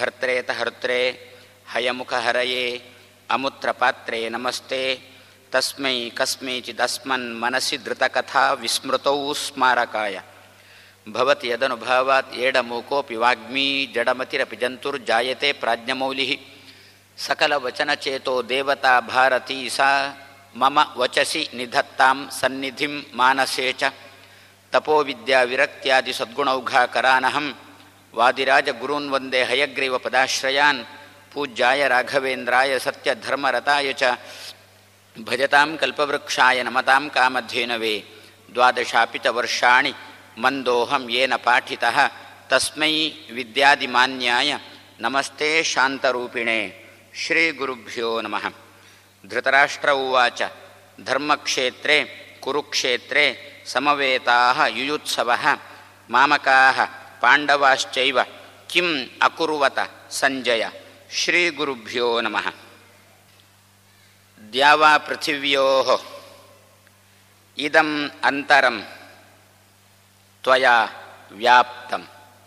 ಭರ್ತರೇತ ಹರ್ತೃ ಹಯಮುಖ ಹರಯೇ ಅಮುತ್ರ ಪಾತ್ರೆ ನಮಸ್ತೆ ತಸ್ಮೈ ಕಸ್ಮೈಚಿದಸ್ಮನ್ ಮನಸ್ಸಿ ಧೃತಕಥಾ ವಿಸ್ಮೃತೌ ಸ್ಮಾರಕಾಯ ಭವತಿ ಯದನುಭಾವಾತ್ ಏಡಮೂಕೋಪಿ ವಾಗ್ಮೀ ಜಡಮತಿರಪಿ ಜಂತುರ್ಜಾಯತೆ ಪ್ರಾಜ್ಞಮೌಲಿ ಸಕಲವಚನಚೇತೋ ದೇವತಾ ಭಾರತೀ ಸಾ ಮಮ ವಚಸಿ ನಿಧತ್ತಾಂ ಸನ್ನಿಧಿಂ ಮಾನಸೇ ಚ ತಪೋವಿದ್ಯಾ ವಿರಕ್ತ್ಯಾದಿ ಸದ್ಗುಣೌಘಾಕರಾನಹಂ ವಾದಿರಾಜ ಗುರೂನ್ ವಂದೇ ಹಯಗ್ರೀವ ಪದಾಶ್ರಯಾನ್ ಪೂಜ್ಯಾಯ ರಾಘವೇಂದ್ರಾಯ ಸತ್ಯಧರ್ಮರತಾಯ ಚ ಭಜತಾಂ ಕಲ್ಪವೃಕ್ಷಾಯ ನಮತಾಂ ಕಾಮಧೇನವೇ ದ್ವಾದಶಾಪಿ ಚ ವರ್ಷಾಣಿ ಮಂದೋಹಂ ಯೇನ ಪಾಠಿತಃ ತಸ್ಮೈ ವಿದ್ಯಾದಿಮಾನ್ಯಾಯ ನಮಸ್ತೆ ಶಾಂತರೂಪಿಣೆ ಶ್ರೀಗುರುಭ್ಯೋ ನಮಃ ಧೃತರಾಷ್ಟ್ರ ಉವಾಚ ಧರ್ಮಕ್ಷೇತ್ರೇ ಕುರುಕ್ಷೇತ್ರೇ ಸಮವೇತಾಃ ಯುಯುತ್ಸವಃ ಮಾಮಕಾಃ ಪಾಂಡವಾಶ್ಚೈವ ಕಿಂ ಅಕುರ್ವತ ಸಂಜಯ ಶ್ರೀಗುರುಭ್ಯೋ ನಮಃ ದ್ಯಾವಾ ಪೃಥಿವ್ಯೋಃ ಇದಂ ಅಂತರಂ ತ್ವಯಾ ವ್ಯಾಪ್ತಂ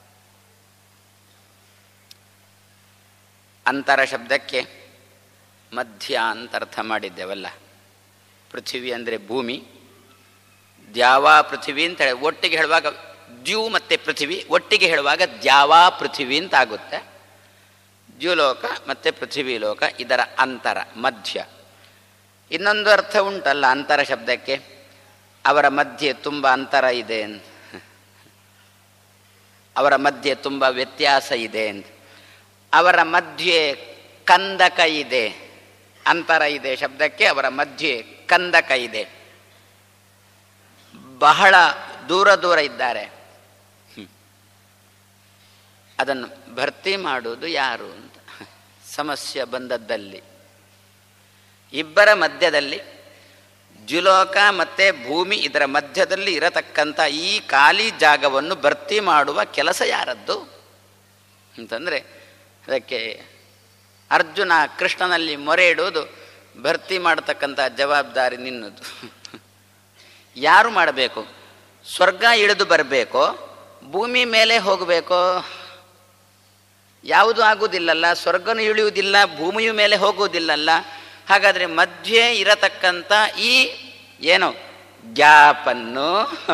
ಅಂತರ ಶಬ್ದಕ್ಕೆ ಮಧ್ಯ ಅಂತ ಅರ್ಥ ಮಾಡಿದ್ದೇವಲ್ಲ ಪೃಥಿವಿ ಅಂದರೆ ಭೂಮಿ ದ್ಯಾವಾ ಪೃಥಿವಿ ಅಂತ ಹೇಳಿ ಒಟ್ಟಿಗೆ ಹೇಳುವಾಗ ದ್ಯೂ ಮತ್ತು ಪೃಥಿವಿ ಒಟ್ಟಿಗೆ ಹೇಳುವಾಗ ದ್ಯಾವಾ ಪೃಥಿವಿ ಅಂತ ಆಗುತ್ತೆ ದ್ಯುಲೋಕ ಮತ್ತು ಪೃಥಿವಿ ಲೋಕ ಇದರ ಅಂತರ ಮಧ್ಯ ಇನ್ನೊಂದು ಅರ್ಥ ಉಂಟಲ್ಲ ಅಂತರ ಶಬ್ದಕ್ಕೆ ಅವರ ಮಧ್ಯೆ ತುಂಬ ಅಂತರ ಇದೆ ಅಂತ ಅವರ ಮಧ್ಯೆ ತುಂಬ ವ್ಯತ್ಯಾಸ ಇದೆ ಅಂತ ಅವರ ಮಧ್ಯೆ ಕಂದಕ ಇದೆ ಅಂತರ ಇದೆ ಶಬ್ದಕ್ಕೆ ಅವರ ಮಧ್ಯೆ ಕಂದಕ ಇದೆ ಬಹಳ ದೂರ ದೂರ ಇದ್ದಾರೆ ಅದನ್ನು ಭರ್ತಿ ಮಾಡುವುದು ಯಾರು ಅಂತ ಸಮಸ್ಯೆ ಬಂದದ್ದಲ್ಲಿ ಇಬ್ಬರ ಮಧ್ಯದಲ್ಲಿ ಜುಲೋಕ ಮತ್ತು ಭೂಮಿ ಇದರ ಮಧ್ಯದಲ್ಲಿ ಇರತಕ್ಕಂಥ ಈ ಖಾಲಿ ಜಾಗವನ್ನು ಭರ್ತಿ ಮಾಡುವ ಕೆಲಸ ಯಾರದ್ದು ಅಂತಂದರೆ ಅದಕ್ಕೆ ಅರ್ಜುನ ಕೃಷ್ಣನಲ್ಲಿ ಮೊರೆ ಇಡುವುದು ಭರ್ತಿ ಮಾಡತಕ್ಕಂಥ ಜವಾಬ್ದಾರಿ ನಿನ್ನದು ಯಾರು ಮಾಡಬೇಕು ಸ್ವರ್ಗ ಇಳಿದು ಬರಬೇಕೋ ಭೂಮಿ ಮೇಲೆ ಹೋಗಬೇಕೋ ಯಾವುದು ಆಗುವುದಿಲ್ಲಲ್ಲ ಸ್ವರ್ಗನೂ ಇಳಿಯುವುದಿಲ್ಲ ಭೂಮಿಯ ಮೇಲೆ ಹೋಗುವುದಿಲ್ಲಲ್ಲ ಹಾಗಾದರೆ ಮಧ್ಯೆ ಇರತಕ್ಕಂಥ ಈ ಏನು ಗ್ಯಾಪನ್ನು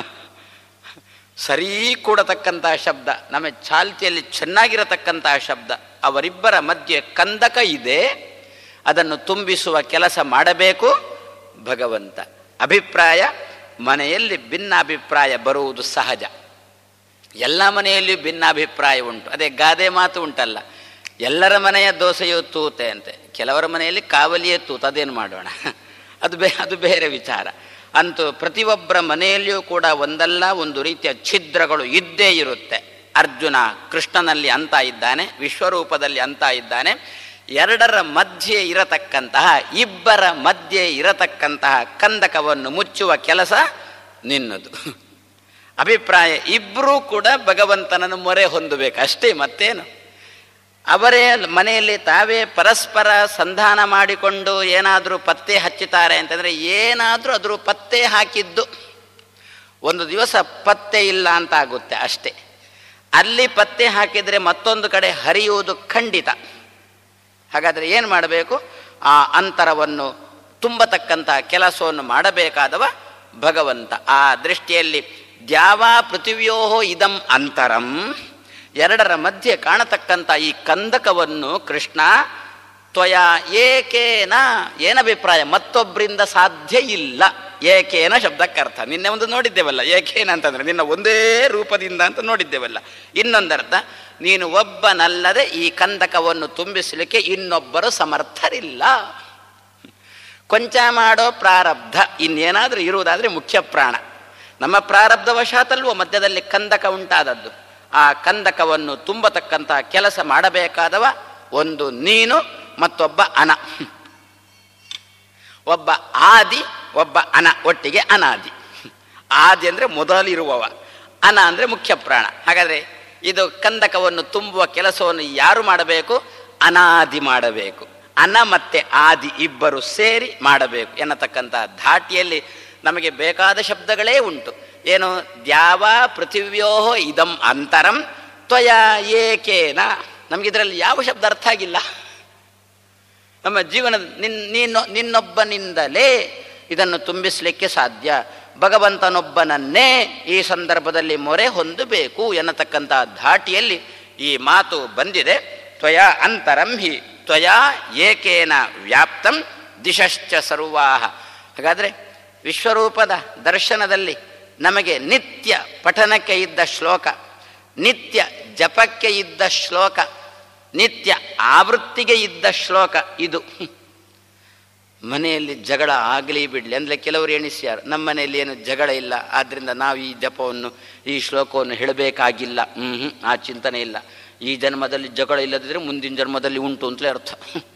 ಸರಿ ಕೂಡತಕ್ಕಂತಹ ಶಬ್ದ ನಮ್ಮ ಚಾಲ್ತಿಯಲ್ಲಿ ಚೆನ್ನಾಗಿರತಕ್ಕಂತಹ ಶಬ್ದ ಅವರಿಬ್ಬರ ಮಧ್ಯೆ ಕಂದಕ ಇದೆ ಅದನ್ನು ತುಂಬಿಸುವ ಕೆಲಸ ಮಾಡಬೇಕು ಭಗವಂತ ಅಭಿಪ್ರಾಯ ಮನೆಯಲ್ಲಿ ಭಿನ್ನಾಭಿಪ್ರಾಯ ಬರುವುದು ಸಹಜ ಎಲ್ಲ ಮನೆಯಲ್ಲಿಯೂ ಭಿನ್ನಾಭಿಪ್ರಾಯ ಉಂಟು ಅದೇ ಗಾದೆ ಮಾತು ಉಂಟಲ್ಲ ಎಲ್ಲರ ಮನೆಯ ದೋಸೆಯು ತೂತೆ ಅಂತೆ ಕೆಲವರ ಮನೆಯಲ್ಲಿ ಕಾವಲಿಯೇ ತೂತು ಅದೇನು ಮಾಡೋಣ ಅದು ಬೇ ಅದು ಬೇರೆ ವಿಚಾರ ಅಂತೂ ಪ್ರತಿಯೊಬ್ಬರ ಮನೆಯಲ್ಲಿಯೂ ಕೂಡ ಒಂದಲ್ಲ ಒಂದು ರೀತಿಯ ಛಿದ್ರಗಳು ಇದ್ದೇ ಇರುತ್ತೆ ಅರ್ಜುನ ಕೃಷ್ಣನಲ್ಲಿ ಅಂತ ಇದ್ದಾನೆ ವಿಶ್ವರೂಪದಲ್ಲಿ ಅಂತ ಇದ್ದಾನೆ ಎರಡರ ಮಧ್ಯೆ ಇರತಕ್ಕಂತಹ ಇಬ್ಬರ ಮಧ್ಯೆ ಇರತಕ್ಕಂತಹ ಕಂದಕವನ್ನು ಮುಚ್ಚುವ ಕೆಲಸ ನಿನ್ನದು ಅಭಿಪ್ರಾಯ ಇಬ್ಬರೂ ಕೂಡ ಭಗವಂತನನ್ನು ಮೊರೆ ಹೊಂದಬೇಕು ಅಷ್ಟೇ ಮತ್ತೇನು ಅವರೇ ಮನೆಯಲ್ಲಿ ತಾವೇ ಪರಸ್ಪರ ಸಂಧಾನ ಮಾಡಿಕೊಂಡು ಏನಾದರೂ ಪತ್ತೆ ಹಚ್ಚುತ್ತಾರೆ ಅಂತಂದರೆ ಏನಾದರೂ ಅದ್ರ ಪತ್ತೆ ಹಾಕಿದ್ದು ಒಂದು ದಿವಸ ಪತ್ತೆ ಇಲ್ಲ ಅಂತ ಆಗುತ್ತೆ ಅಷ್ಟೇ ಅಲ್ಲಿ ಪತ್ತೆ ಹಾಕಿದರೆ ಮತ್ತೊಂದು ಕಡೆ ಹರಿಯುವುದು ಖಂಡಿತ ಹಾಗಾದರೆ ಏನು ಮಾಡಬೇಕು ಆ ಅಂತರವನ್ನು ತುಂಬತಕ್ಕಂಥ ಕೆಲಸವನ್ನು ಮಾಡಬೇಕಾದವ ಭಗವಂತ ಆ ದೃಷ್ಟಿಯಲ್ಲಿ ದ್ಯಾವಾ ಪೃಥಿವ್ಯೋ ಇದಂ ಅಂತರಂ ಎರಡರ ಮಧ್ಯೆ ಕಾಣತಕ್ಕಂಥ ಈ ಕಂದಕವನ್ನು ಕೃಷ್ಣ ತ್ವಯ ಏಕೇನ ಏನಭಿಪ್ರಾಯ ಮತ್ತೊಬ್ಬರಿಂದ ಸಾಧ್ಯ ಇಲ್ಲ ಏಕೇನ ಶಬ್ದಕ್ಕರ್ಥ ನಿನ್ನೆ ಒಂದು ನೋಡಿದ್ದೇವಲ್ಲ ಏಕೇನ ಅಂತಂದರೆ ನಿನ್ನ ಒಂದೇ ರೂಪದಿಂದ ಅಂತ ನೋಡಿದ್ದೇವಲ್ಲ ಇನ್ನೊಂದರ್ಥ ನೀನು ಒಬ್ಬನಲ್ಲದೆ ಈ ಕಂದಕವನ್ನು ತುಂಬಿಸಲಿಕ್ಕೆ ಇನ್ನೊಬ್ಬರು ಸಮರ್ಥರಿಲ್ಲ ಕೊಂಚ ಮಾಡೋ ಪ್ರಾರಬ್ಧ ಇನ್ನೇನಾದರೂ ಇರುವುದಾದರೆ ಮುಖ್ಯ ಪ್ರಾಣ ನಮ್ಮ ಪ್ರಾರಬ್ಧವಶಾತಲ್ವೋ ಮಧ್ಯದಲ್ಲಿ ಕಂದಕ ಉಂಟಾದದ್ದು ಆ ಕಂದಕವನ್ನು ತುಂಬತಕ್ಕಂತಹ ಕೆಲಸ ಮಾಡಬೇಕಾದವ ಒಂದು ನೀನು ಮತ್ತೊಬ್ಬ ಅನ ಒಬ್ಬ ಆದಿ ಒಬ್ಬ ಅನ ಒಟ್ಟಿಗೆ ಅನಾದಿ ಆದಿ ಅಂದರೆ ಮೊದಲಿರುವವ ಅನ ಅಂದರೆ ಮುಖ್ಯ ಪ್ರಾಣ ಹಾಗಾದರೆ ಇದು ಕಂದಕವನ್ನು ತುಂಬುವ ಕೆಲಸವನ್ನು ಯಾರು ಮಾಡಬೇಕು ಅನಾದಿ ಮಾಡಬೇಕು ಅನ ಮತ್ತೆ ಆದಿ ಇಬ್ಬರು ಸೇರಿ ಮಾಡಬೇಕು ಎನ್ನತಕ್ಕಂಥ ಧಾಟಿಯಲ್ಲಿ ನಮಗೆ ಬೇಕಾದ ಶಬ್ದಗಳೇ ಉಂಟು ಏನು ದ್ಯಾವ ಪೃಥಿವ್ಯೋ ಇದಂ ಅಂತರಂ ತ್ವಯ ಏಕೇನ ನಮಗಿದರಲ್ಲಿ ಯಾವ ಶಬ್ದ ಅರ್ಥ ಆಗಿಲ್ಲ ನಮ್ಮ ಜೀವನದ ನಿನ್ ನೀನು ನಿನ್ನೊಬ್ಬನಿಂದಲೇ ಇದನ್ನು ತುಂಬಿಸಲಿಕ್ಕೆ ಸಾಧ್ಯ ಭಗವಂತನೊಬ್ಬನನ್ನೇ ಈ ಸಂದರ್ಭದಲ್ಲಿ ಮೊರೆ ಹೊಂದಬೇಕು ಎನ್ನತಕ್ಕಂಥ ಧಾಟಿಯಲ್ಲಿ ಈ ಮಾತು ಬಂದಿದೆ ತ್ವಯ ಅಂತರಂ ಹಿ ತ್ವಯ ಏಕೇನ ವ್ಯಾಪ್ತಂ ದಿಶಶ್ಚ ಸರ್ವಾಹ ಹಾಗಾದರೆ ವಿಶ್ವರೂಪದ ದರ್ಶನದಲ್ಲಿ ನಮಗೆ ನಿತ್ಯ ಪಠನಕ್ಕೆ ಇದ್ದ ಶ್ಲೋಕ ನಿತ್ಯ ಜಪಕ್ಕೆ ಇದ್ದ ಶ್ಲೋಕ ನಿತ್ಯ ಆವೃತ್ತಿಗೆ ಇದ್ದ ಶ್ಲೋಕ ಇದು ಮನೆಯಲ್ಲಿ ಜಗಳ ಆಗಲಿ ಬಿಡಲಿ ಅಂದರೆ ಕೆಲವರು ಎಣಿಸ್ಯಾರು ನಮ್ಮ ಮನೆಯಲ್ಲಿ ಏನು ಜಗಳ ಇಲ್ಲ ಆದ್ದರಿಂದ ನಾವು ಈ ಜಪವನ್ನು ಈ ಶ್ಲೋಕವನ್ನು ಹೇಳಬೇಕಾಗಿಲ್ಲ ಹ್ಞೂ ಆ ಚಿಂತನೆ ಇಲ್ಲ ಈ ಜನ್ಮದಲ್ಲಿ ಜಗಳ ಇಲ್ಲದಿದ್ದರೆ ಮುಂದಿನ ಜನ್ಮದಲ್ಲಿ ಉಂಟು ಅಂತಲೇ ಅರ್ಥ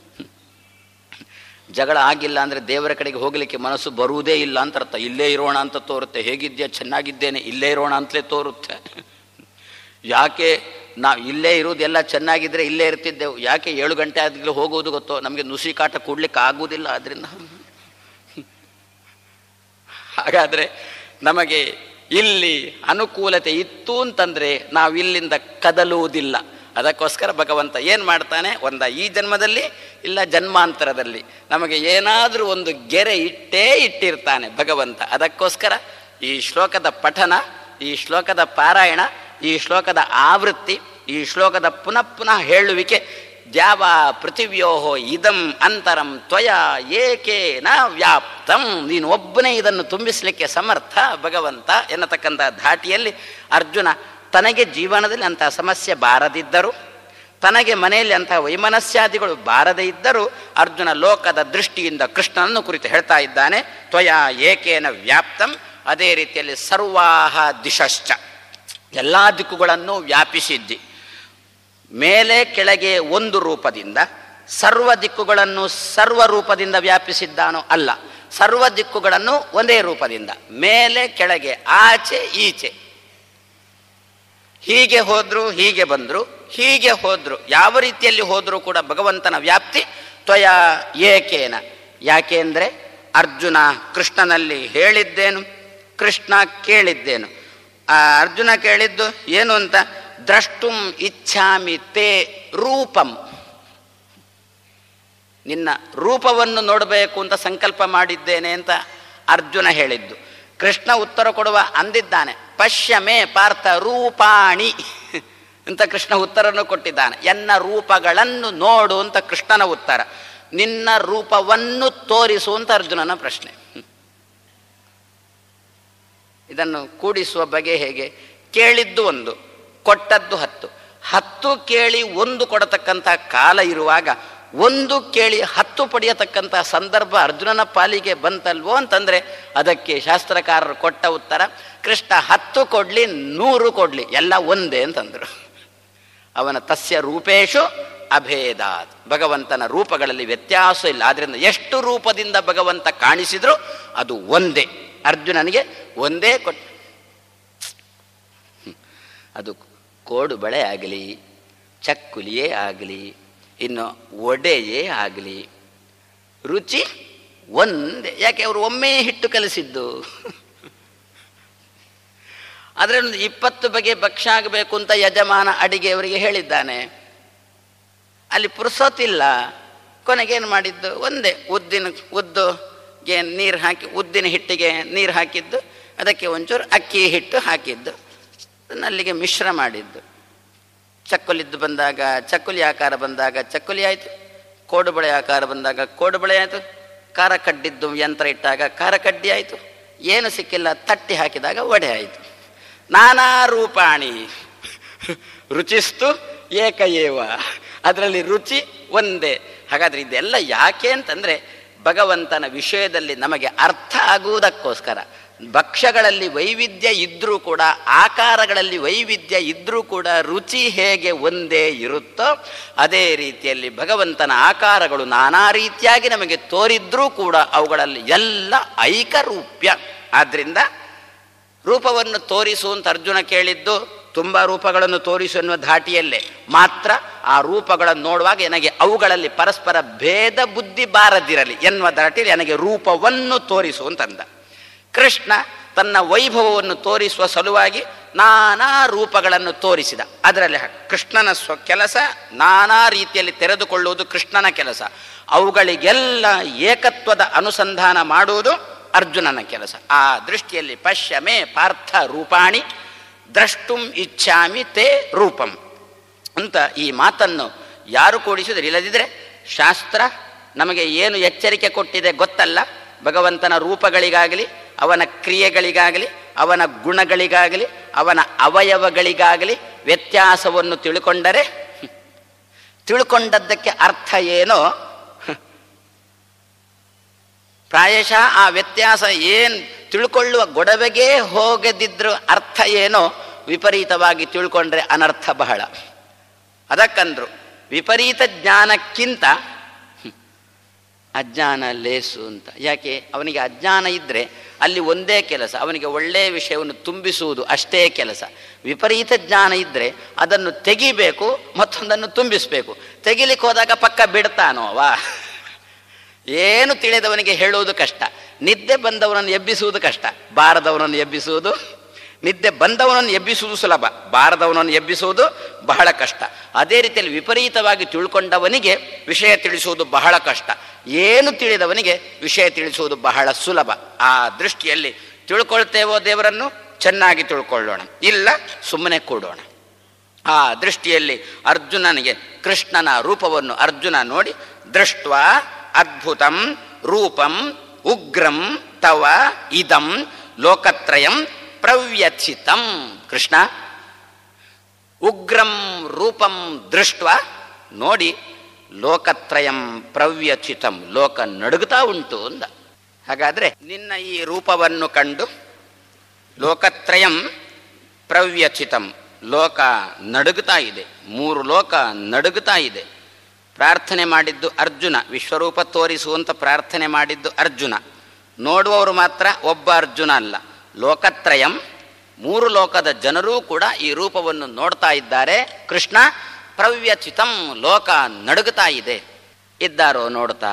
ಜಗಳ ಆಗಿಲ್ಲ ಅಂದರೆ ದೇವರ ಕಡೆಗೆ ಹೋಗಲಿಕ್ಕೆ ಮನಸ್ಸು ಬರುವುದೇ ಇಲ್ಲ ಅಂತ ಅರ್ಥ ಇಲ್ಲೇ ಇರೋಣ ಅಂತ ತೋರುತ್ತೆ ಹೇಗಿದ್ಯಾ ಚೆನ್ನಾಗಿದ್ದೇನೆ ಇಲ್ಲೇ ಇರೋಣ ಅಂತಲೇ ತೋರುತ್ತೆ ಯಾಕೆ ನಾವು ಇಲ್ಲೇ ಇರುವುದೆಲ್ಲ ಚೆನ್ನಾಗಿದ್ದರೆ ಇಲ್ಲೇ ಇರ್ತಿದ್ದೆವು ಯಾಕೆ ಏಳು ಗಂಟೆ ಆದ್ಮೇಲೆ ಹೋಗುವುದು ಗೊತ್ತೋ ನಮಗೆ ನುಸಿ ಕಾಟ ಕೂಡ್ಲಿಕ್ಕೆ ಆಗುವುದಿಲ್ಲ ಅದರಿಂದ ಹಾಗಾದರೆ ನಮಗೆ ಇಲ್ಲಿ ಅನುಕೂಲತೆ ಇತ್ತು ಅಂತಂದರೆ ನಾವು ಇಲ್ಲಿಂದ ಕದಲುವುದಿಲ್ಲ ಅದಕ್ಕೋಸ್ಕರ ಭಗವಂತ ಏನು ಮಾಡ್ತಾನೆ ಒಂದ ಈ ಜನ್ಮದಲ್ಲಿ ಇಲ್ಲ ಜನ್ಮಾಂತರದಲ್ಲಿ ನಮಗೆ ಏನಾದರೂ ಒಂದು ಗೆರೆ ಇಟ್ಟೇ ಇಟ್ಟಿರ್ತಾನೆ ಭಗವಂತ ಅದಕ್ಕೋಸ್ಕರ ಈ ಶ್ಲೋಕದ ಪಠನ ಈ ಶ್ಲೋಕದ ಪಾರಾಯಣ ಈ ಶ್ಲೋಕದ ಆವೃತ್ತಿ ಈ ಶ್ಲೋಕದ ಪುನಃ ಪುನಃ ಹೇಳುವಿಕೆ ದ್ಯಾವ ಪೃಥಿವ್ಯೋಹೋ ಇದಂ ಅಂತರಂ ತ್ವಯ ಏಕೇನ ವ್ಯಾಪ್ತಂ ನೀನು ಒಬ್ಬನೇ ಇದನ್ನು ತುಂಬಿಸಲಿಕ್ಕೆ ಸಮರ್ಥ ಭಗವಂತ ಎನ್ನತಕ್ಕಂಥ ಧಾಟಿಯಲ್ಲಿ ಅರ್ಜುನ ತನಗೆ ಜೀವನದಲ್ಲಿ ಅಂತಹ ಸಮಸ್ಯೆ ಬಾರದಿದ್ದರು ತನಗೆ ಮನೆಯಲ್ಲಿ ಅಂತಹ ವೈಮನಸ್ಯಾದಿಗಳು ಬಾರದೇ ಇದ್ದರೂ ಅರ್ಜುನ ಲೋಕದ ದೃಷ್ಟಿಯಿಂದ ಕೃಷ್ಣನನ್ನು ಕುರಿತು ಹೇಳ್ತಾ ಇದ್ದಾನೆ ತ್ವಯ ಏಕೇನ ವ್ಯಾಪ್ತಂ ಅದೇ ರೀತಿಯಲ್ಲಿ ಸರ್ವಾಹ ದಿಶಶ್ಚ ಎಲ್ಲ ದಿಕ್ಕುಗಳನ್ನು ವ್ಯಾಪಿಸಿದ್ದಿ ಮೇಲೆ ಕೆಳಗೆ ಒಂದು ರೂಪದಿಂದ ಸರ್ವ ದಿಕ್ಕುಗಳನ್ನು ಸರ್ವ ರೂಪದಿಂದ ವ್ಯಾಪಿಸಿದ್ದಾನೋ ಅಲ್ಲ ಸರ್ವ ದಿಕ್ಕುಗಳನ್ನು ಒಂದೇ ರೂಪದಿಂದ ಮೇಲೆ ಕೆಳಗೆ ಆಚೆ ಈಚೆ ಹೀಗೆ ಹೋದ್ರು ಹೀಗೆ ಬಂದರು ಹೀಗೆ ಹೋದ್ರು ಯಾವ ರೀತಿಯಲ್ಲಿ ಹೋದರೂ ಕೂಡ ಭಗವಂತನ ವ್ಯಾಪ್ತಿ ತ್ವಯ ಏಕೇನ ಯಾಕೆ ಅಂದರೆ ಅರ್ಜುನ ಕೃಷ್ಣನಲ್ಲಿ ಹೇಳಿದ್ದೇನು ಕೃಷ್ಣ ಕೇಳಿದ್ದೇನು ಆ ಅರ್ಜುನ ಕೇಳಿದ್ದು ಏನು ಅಂತ ದ್ರಷ್ಟುಂ ಇಚ್ಛಾಮಿ ತೇ ರೂಪಂ ನಿನ್ನ ರೂಪವನ್ನು ನೋಡಬೇಕು ಅಂತ ಸಂಕಲ್ಪ ಮಾಡಿದ್ದೇನೆ ಅಂತ ಅರ್ಜುನ ಹೇಳಿದ್ದು ಕೃಷ್ಣ ಉತ್ತರ ಕೊಡುವ ಅಂದಿದ್ದಾನೆ ಪಶ್ಯ ಮೇ ಪಾರ್ಥ ರೂಪಾಣಿ ಅಂತ ಕೃಷ್ಣ ಉತ್ತರನ್ನು ಕೊಟ್ಟಿದ್ದಾನೆ ಎನ್ನ ರೂಪಗಳನ್ನು ನೋಡು ಅಂತ ಕೃಷ್ಣನ ಉತ್ತರ ನಿನ್ನ ರೂಪವನ್ನು ತೋರಿಸು ಅಂತ ಅರ್ಜುನನ ಪ್ರಶ್ನೆ ಇದನ್ನು ಕೂಡಿಸುವ ಬಗೆ ಹೇಗೆ ಕೇಳಿದ್ದು ಒಂದು ಕೊಟ್ಟದ್ದು ಹತ್ತು ಹತ್ತು ಕೇಳಿ ಒಂದು ಕೊಡತಕ್ಕಂಥ ಕಾಲ ಇರುವಾಗ ಒಂದು ಕೇಳಿ ಹತ್ತು ಪಡೆಯತಕ್ಕಂಥ ಸಂದರ್ಭ ಅರ್ಜುನನ ಪಾಲಿಗೆ ಬಂತಲ್ವೋ ಅಂತಂದರೆ ಅದಕ್ಕೆ ಶಾಸ್ತ್ರಕಾರರು ಕೊಟ್ಟ ಉತ್ತರ ಕೃಷ್ಣ ಹತ್ತು ಕೊಡಲಿ ನೂರು ಕೊಡಲಿ ಎಲ್ಲ ಒಂದೇ ಅಂತಂದರು ಅವನ ತಸ್ಯ ರೂಪೇಶು ಅಭೇದಾತ್ ಭಗವಂತನ ರೂಪಗಳಲ್ಲಿ ವ್ಯತ್ಯಾಸ ಇಲ್ಲ ಆದ್ದರಿಂದ ಎಷ್ಟು ರೂಪದಿಂದ ಭಗವಂತ ಕಾಣಿಸಿದ್ರು ಅದು ಒಂದೇ ಅರ್ಜುನನಿಗೆ ಒಂದೇ ಕೊಟ್ಟ ಅದು ಕೋಡು ಬಳೆ ಆಗಲಿ ಚಕ್ಕುಲಿಯೇ ಆಗಲಿ ಇನ್ನು ಒಡೆಯೇ ಆಗಲಿ ರುಚಿ ಒಂದೇ ಯಾಕೆ ಅವರು ಒಮ್ಮೆ ಹಿಟ್ಟು ಕಲಿಸಿದ್ದು ಆದರೆ ಒಂದು ಇಪ್ಪತ್ತು ಬಗೆ ಭಕ್ಷ್ಯ ಆಗಬೇಕು ಅಂತ ಯಜಮಾನ ಅಡಿಗೆಯವರಿಗೆ ಹೇಳಿದ್ದಾನೆ ಅಲ್ಲಿ ಪುರುಸೊತ್ತಿಲ್ಲ ಕೊನೆಗೇನು ಮಾಡಿದ್ದು ಒಂದೇ ಉದ್ದಿನ ಉದ್ದುಗೆ ನೀರು ಹಾಕಿ ಉದ್ದಿನ ಹಿಟ್ಟಿಗೆ ನೀರು ಹಾಕಿದ್ದು ಅದಕ್ಕೆ ಒಂಚೂರು ಅಕ್ಕಿ ಹಿಟ್ಟು ಹಾಕಿದ್ದು ಅಲ್ಲಿಗೆ ಮಿಶ್ರ ಮಾಡಿದ್ದು ಚಕ್ಕುಲಿದ್ದು ಬಂದಾಗ ಚಕ್ಕುಲಿ ಆಕಾರ ಬಂದಾಗ ಚಕ್ಕುಲಿ ಆಯಿತು ಕೋಡುಬಳೆ ಆಕಾರ ಬಂದಾಗ ಕೋಡುಬಳೆ ಆಯಿತು ಖಾರ ಕಡ್ಡಿದ್ದು ಯಂತ್ರ ಇಟ್ಟಾಗ ಖಾರ ಕಡ್ಡಿ ಆಯಿತು ಏನು ಸಿಕ್ಕಿಲ್ಲ ತಟ್ಟಿ ಹಾಕಿದಾಗ ವಡೆ ಆಯಿತು ನಾನಾ ರೂಪಾಣಿ ರುಚಿಸ್ತು ಏಕಏವ ಅದರಲ್ಲಿ ರುಚಿ ಒಂದೇ ಹಾಗಾದರೆ ಇದೆಲ್ಲ ಯಾಕೆ ಅಂತಂದರೆ ಭಗವಂತನ ವಿಷಯದಲ್ಲಿ ನಮಗೆ ಅರ್ಥ ಆಗುವುದಕ್ಕೋಸ್ಕರ ಭಕ್ಷ್ಯಗಳಲ್ಲಿ ವೈವಿಧ್ಯ ಇದ್ದರೂ ಕೂಡ ಆಕಾರಗಳಲ್ಲಿ ವೈವಿಧ್ಯ ಇದ್ದರೂ ಕೂಡ ರುಚಿ ಹೇಗೆ ಒಂದೇ ಇರುತ್ತೋ ಅದೇ ರೀತಿಯಲ್ಲಿ ಭಗವಂತನ ಆಕಾರಗಳು ನಾನಾ ರೀತಿಯಾಗಿ ನಮಗೆ ತೋರಿದ್ರೂ ಕೂಡ ಅವುಗಳಲ್ಲಿ ಎಲ್ಲ ಐಕರೂಪ್ಯ ಆದ್ದರಿಂದ ರೂಪವನ್ನು ತೋರಿಸು ಅಂತ ಅರ್ಜುನ ಕೇಳಿದ್ದು ತುಂಬ ರೂಪಗಳನ್ನು ತೋರಿಸು ಎನ್ನುವ ಧಾಟಿಯಲ್ಲೇ ಮಾತ್ರ ಆ ರೂಪಗಳನ್ನು ನೋಡುವಾಗ ನನಗೆ ಅವುಗಳಲ್ಲಿ ಪರಸ್ಪರ ಭೇದ ಬುದ್ಧಿ ಬಾರದಿರಲಿ ಎನ್ನುವ ಧಾಟಿಯಲ್ಲಿ ನನಗೆ ರೂಪವನ್ನು ತೋರಿಸು ಅಂತಂದ ಕೃಷ್ಣ ತನ್ನ ವೈಭವವನ್ನು ತೋರಿಸುವ ಸಲುವಾಗಿ ನಾನಾ ರೂಪಗಳನ್ನು ತೋರಿಸಿದ ಅದರಲ್ಲಿ ಕೃಷ್ಣನ ಸ್ವ ಕೆಲಸ ನಾನಾ ರೀತಿಯಲ್ಲಿ ತೆರೆದುಕೊಳ್ಳುವುದು ಕೃಷ್ಣನ ಕೆಲಸ ಅವುಗಳಿಗೆಲ್ಲ ಏಕತ್ವದ ಅನುಸಂಧಾನ ಮಾಡುವುದು ಅರ್ಜುನನ ಕೆಲಸ ಆ ದೃಷ್ಟಿಯಲ್ಲಿ ಪಶ್ಯ ಮೇ ಪಾರ್ಥ ರೂಪಾಣಿ ದ್ರಷ್ಟುಂ ಇಚ್ಛಾಮಿ ತೇ ರೂಪಂ ಅಂತ ಈ ಮಾತನ್ನು ಯಾರು ಕೂಡಿಸಿದರೆ ಇಲ್ಲದಿದ್ದರೆ ಶಾಸ್ತ್ರ ನಮಗೆ ಏನು ಎಚ್ಚರಿಕೆ ಕೊಟ್ಟಿದೆ ಗೊತ್ತಲ್ಲ ಭಗವಂತನ ರೂಪಗಳಿಗಾಗಲಿ ಅವನ ಕ್ರಿಯೆಗಳಿಗಾಗಲಿ ಅವನ ಗುಣಗಳಿಗಾಗಲಿ ಅವನ ಅವಯವಗಳಿಗಾಗಲಿ ವ್ಯತ್ಯಾಸವನ್ನು ತಿಳ್ಕೊಂಡರೆ ತಿಳ್ಕೊಂಡದ್ದಕ್ಕೆ ಅರ್ಥ ಏನೋ ಪ್ರಾಯಶಃ ಆ ವ್ಯತ್ಯಾಸ ಏನು ತಿಳ್ಕೊಳ್ಳುವ ಗೊಡವೆಗೆ ಹೋಗದಿದ್ರು ಅರ್ಥ ಏನೋ ವಿಪರೀತವಾಗಿ ತಿಳ್ಕೊಂಡ್ರೆ ಅನರ್ಥ ಬಹಳ ಅದಕ್ಕಂದ್ರು ವಿಪರೀತ ಜ್ಞಾನಕ್ಕಿಂತ ಅಜ್ಞಾನ ಲೇಸು ಅಂತ ಯಾಕೆ ಅವನಿಗೆ ಅಜ್ಞಾನ ಇದ್ದರೆ ಅಲ್ಲಿ ಒಂದೇ ಕೆಲಸ ಅವನಿಗೆ ಒಳ್ಳೆಯ ವಿಷಯವನ್ನು ತುಂಬಿಸುವುದು ಅಷ್ಟೇ ಕೆಲಸ ವಿಪರೀತ ಜ್ಞಾನ ಇದ್ದರೆ ಅದನ್ನು ತೆಗಿಬೇಕು ಮತ್ತೊಂದನ್ನು ತುಂಬಿಸಬೇಕು ತೆಗಿಲಿಕ್ಕೆ ಹೋದಾಗ ಪಕ್ಕ ಬಿಡ್ತಾನೋ ಅವ ಏನು ತಿಳಿದವನಿಗೆ ಹೇಳುವುದು ಕಷ್ಟ ನಿದ್ದೆ ಬಂದವನನ್ನು ಎಬ್ಬಿಸುವುದು ಕಷ್ಟ ಬಾರದವನನ್ನು ಎಬ್ಬಿಸುವುದು ನಿದ್ದೆ ಬಂದವನನ್ನು ಎಬ್ಬಿಸುವುದು ಸುಲಭ ಬಾರದವನನ್ನು ಎಬ್ಬಿಸುವುದು ಬಹಳ ಕಷ್ಟ ಅದೇ ರೀತಿಯಲ್ಲಿ ವಿಪರೀತವಾಗಿ ತಿಳ್ಕೊಂಡವನಿಗೆ ವಿಷಯ ತಿಳಿಸುವುದು ಬಹಳ ಕಷ್ಟ ಏನು ತಿಳಿದವನಿಗೆ ವಿಷಯ ತಿಳಿಸುವುದು ಬಹಳ ಸುಲಭ ಆ ದೃಷ್ಟಿಯಲ್ಲಿ ತಿಳ್ಕೊಳ್ತೇವೋ ದೇವರನ್ನು ಚೆನ್ನಾಗಿ ತಿಳ್ಕೊಳ್ಳೋಣ ಇಲ್ಲ ಸುಮ್ಮನೆ ಕೂಡೋಣ ಆ ದೃಷ್ಟಿಯಲ್ಲಿ ಅರ್ಜುನನಿಗೆ ಕೃಷ್ಣನ ರೂಪವನ್ನು ಅರ್ಜುನ ನೋಡಿ ದೃಷ್ಟ ಅದ್ಭುತಂ ರೂಪಂ ಉಗ್ರಂ ತವ ಇದಂ ಲೋಕತ್ರಯಂ ಪ್ರವ್ಯಥಿತಂ ಕೃಷ್ಣ ಉಗ್ರಂ ರೂಪಂ ದೃಷ್ಟ ನೋಡಿ ಲೋಕತ್ರಯಂ ಪ್ರವ್ಯಥಿತಂ ಲೋಕ ನಡುಗುತ್ತಾ ಉಂಟು ಅಂದ ಹಾಗಾದ್ರೆ ನಿನ್ನ ಈ ರೂಪವನ್ನು ಕಂಡು ಲೋಕತ್ರಯಂ ಪ್ರವ್ಯಥಿತಂ ಲೋಕ ನಡುಗುತ್ತಾ ಇದೆ ಮೂರು ಲೋಕ ನಡುಗುತ್ತಾ ಇದೆ ಪ್ರಾರ್ಥನೆ ಮಾಡಿದ್ದು ಅರ್ಜುನ ವಿಶ್ವರೂಪ ತೋರಿಸುವಂತ ಪ್ರಾರ್ಥನೆ ಮಾಡಿದ್ದು ಅರ್ಜುನ ನೋಡುವವರು ಮಾತ್ರ ಒಬ್ಬ ಅರ್ಜುನ ಅಲ್ಲ ಲೋಕತ್ರಯಂ ಮೂರು ಲೋಕದ ಜನರೂ ಕೂಡ ಈ ರೂಪವನ್ನು ನೋಡ್ತಾ ಇದ್ದಾರೆ ಕೃಷ್ಣ ಪ್ರವ್ಯಥಿತಂ ಲೋಕ ನಡುಗುತ್ತಾ ಇದೆ ಇದ್ದಾರೋ ನೋಡ್ತಾ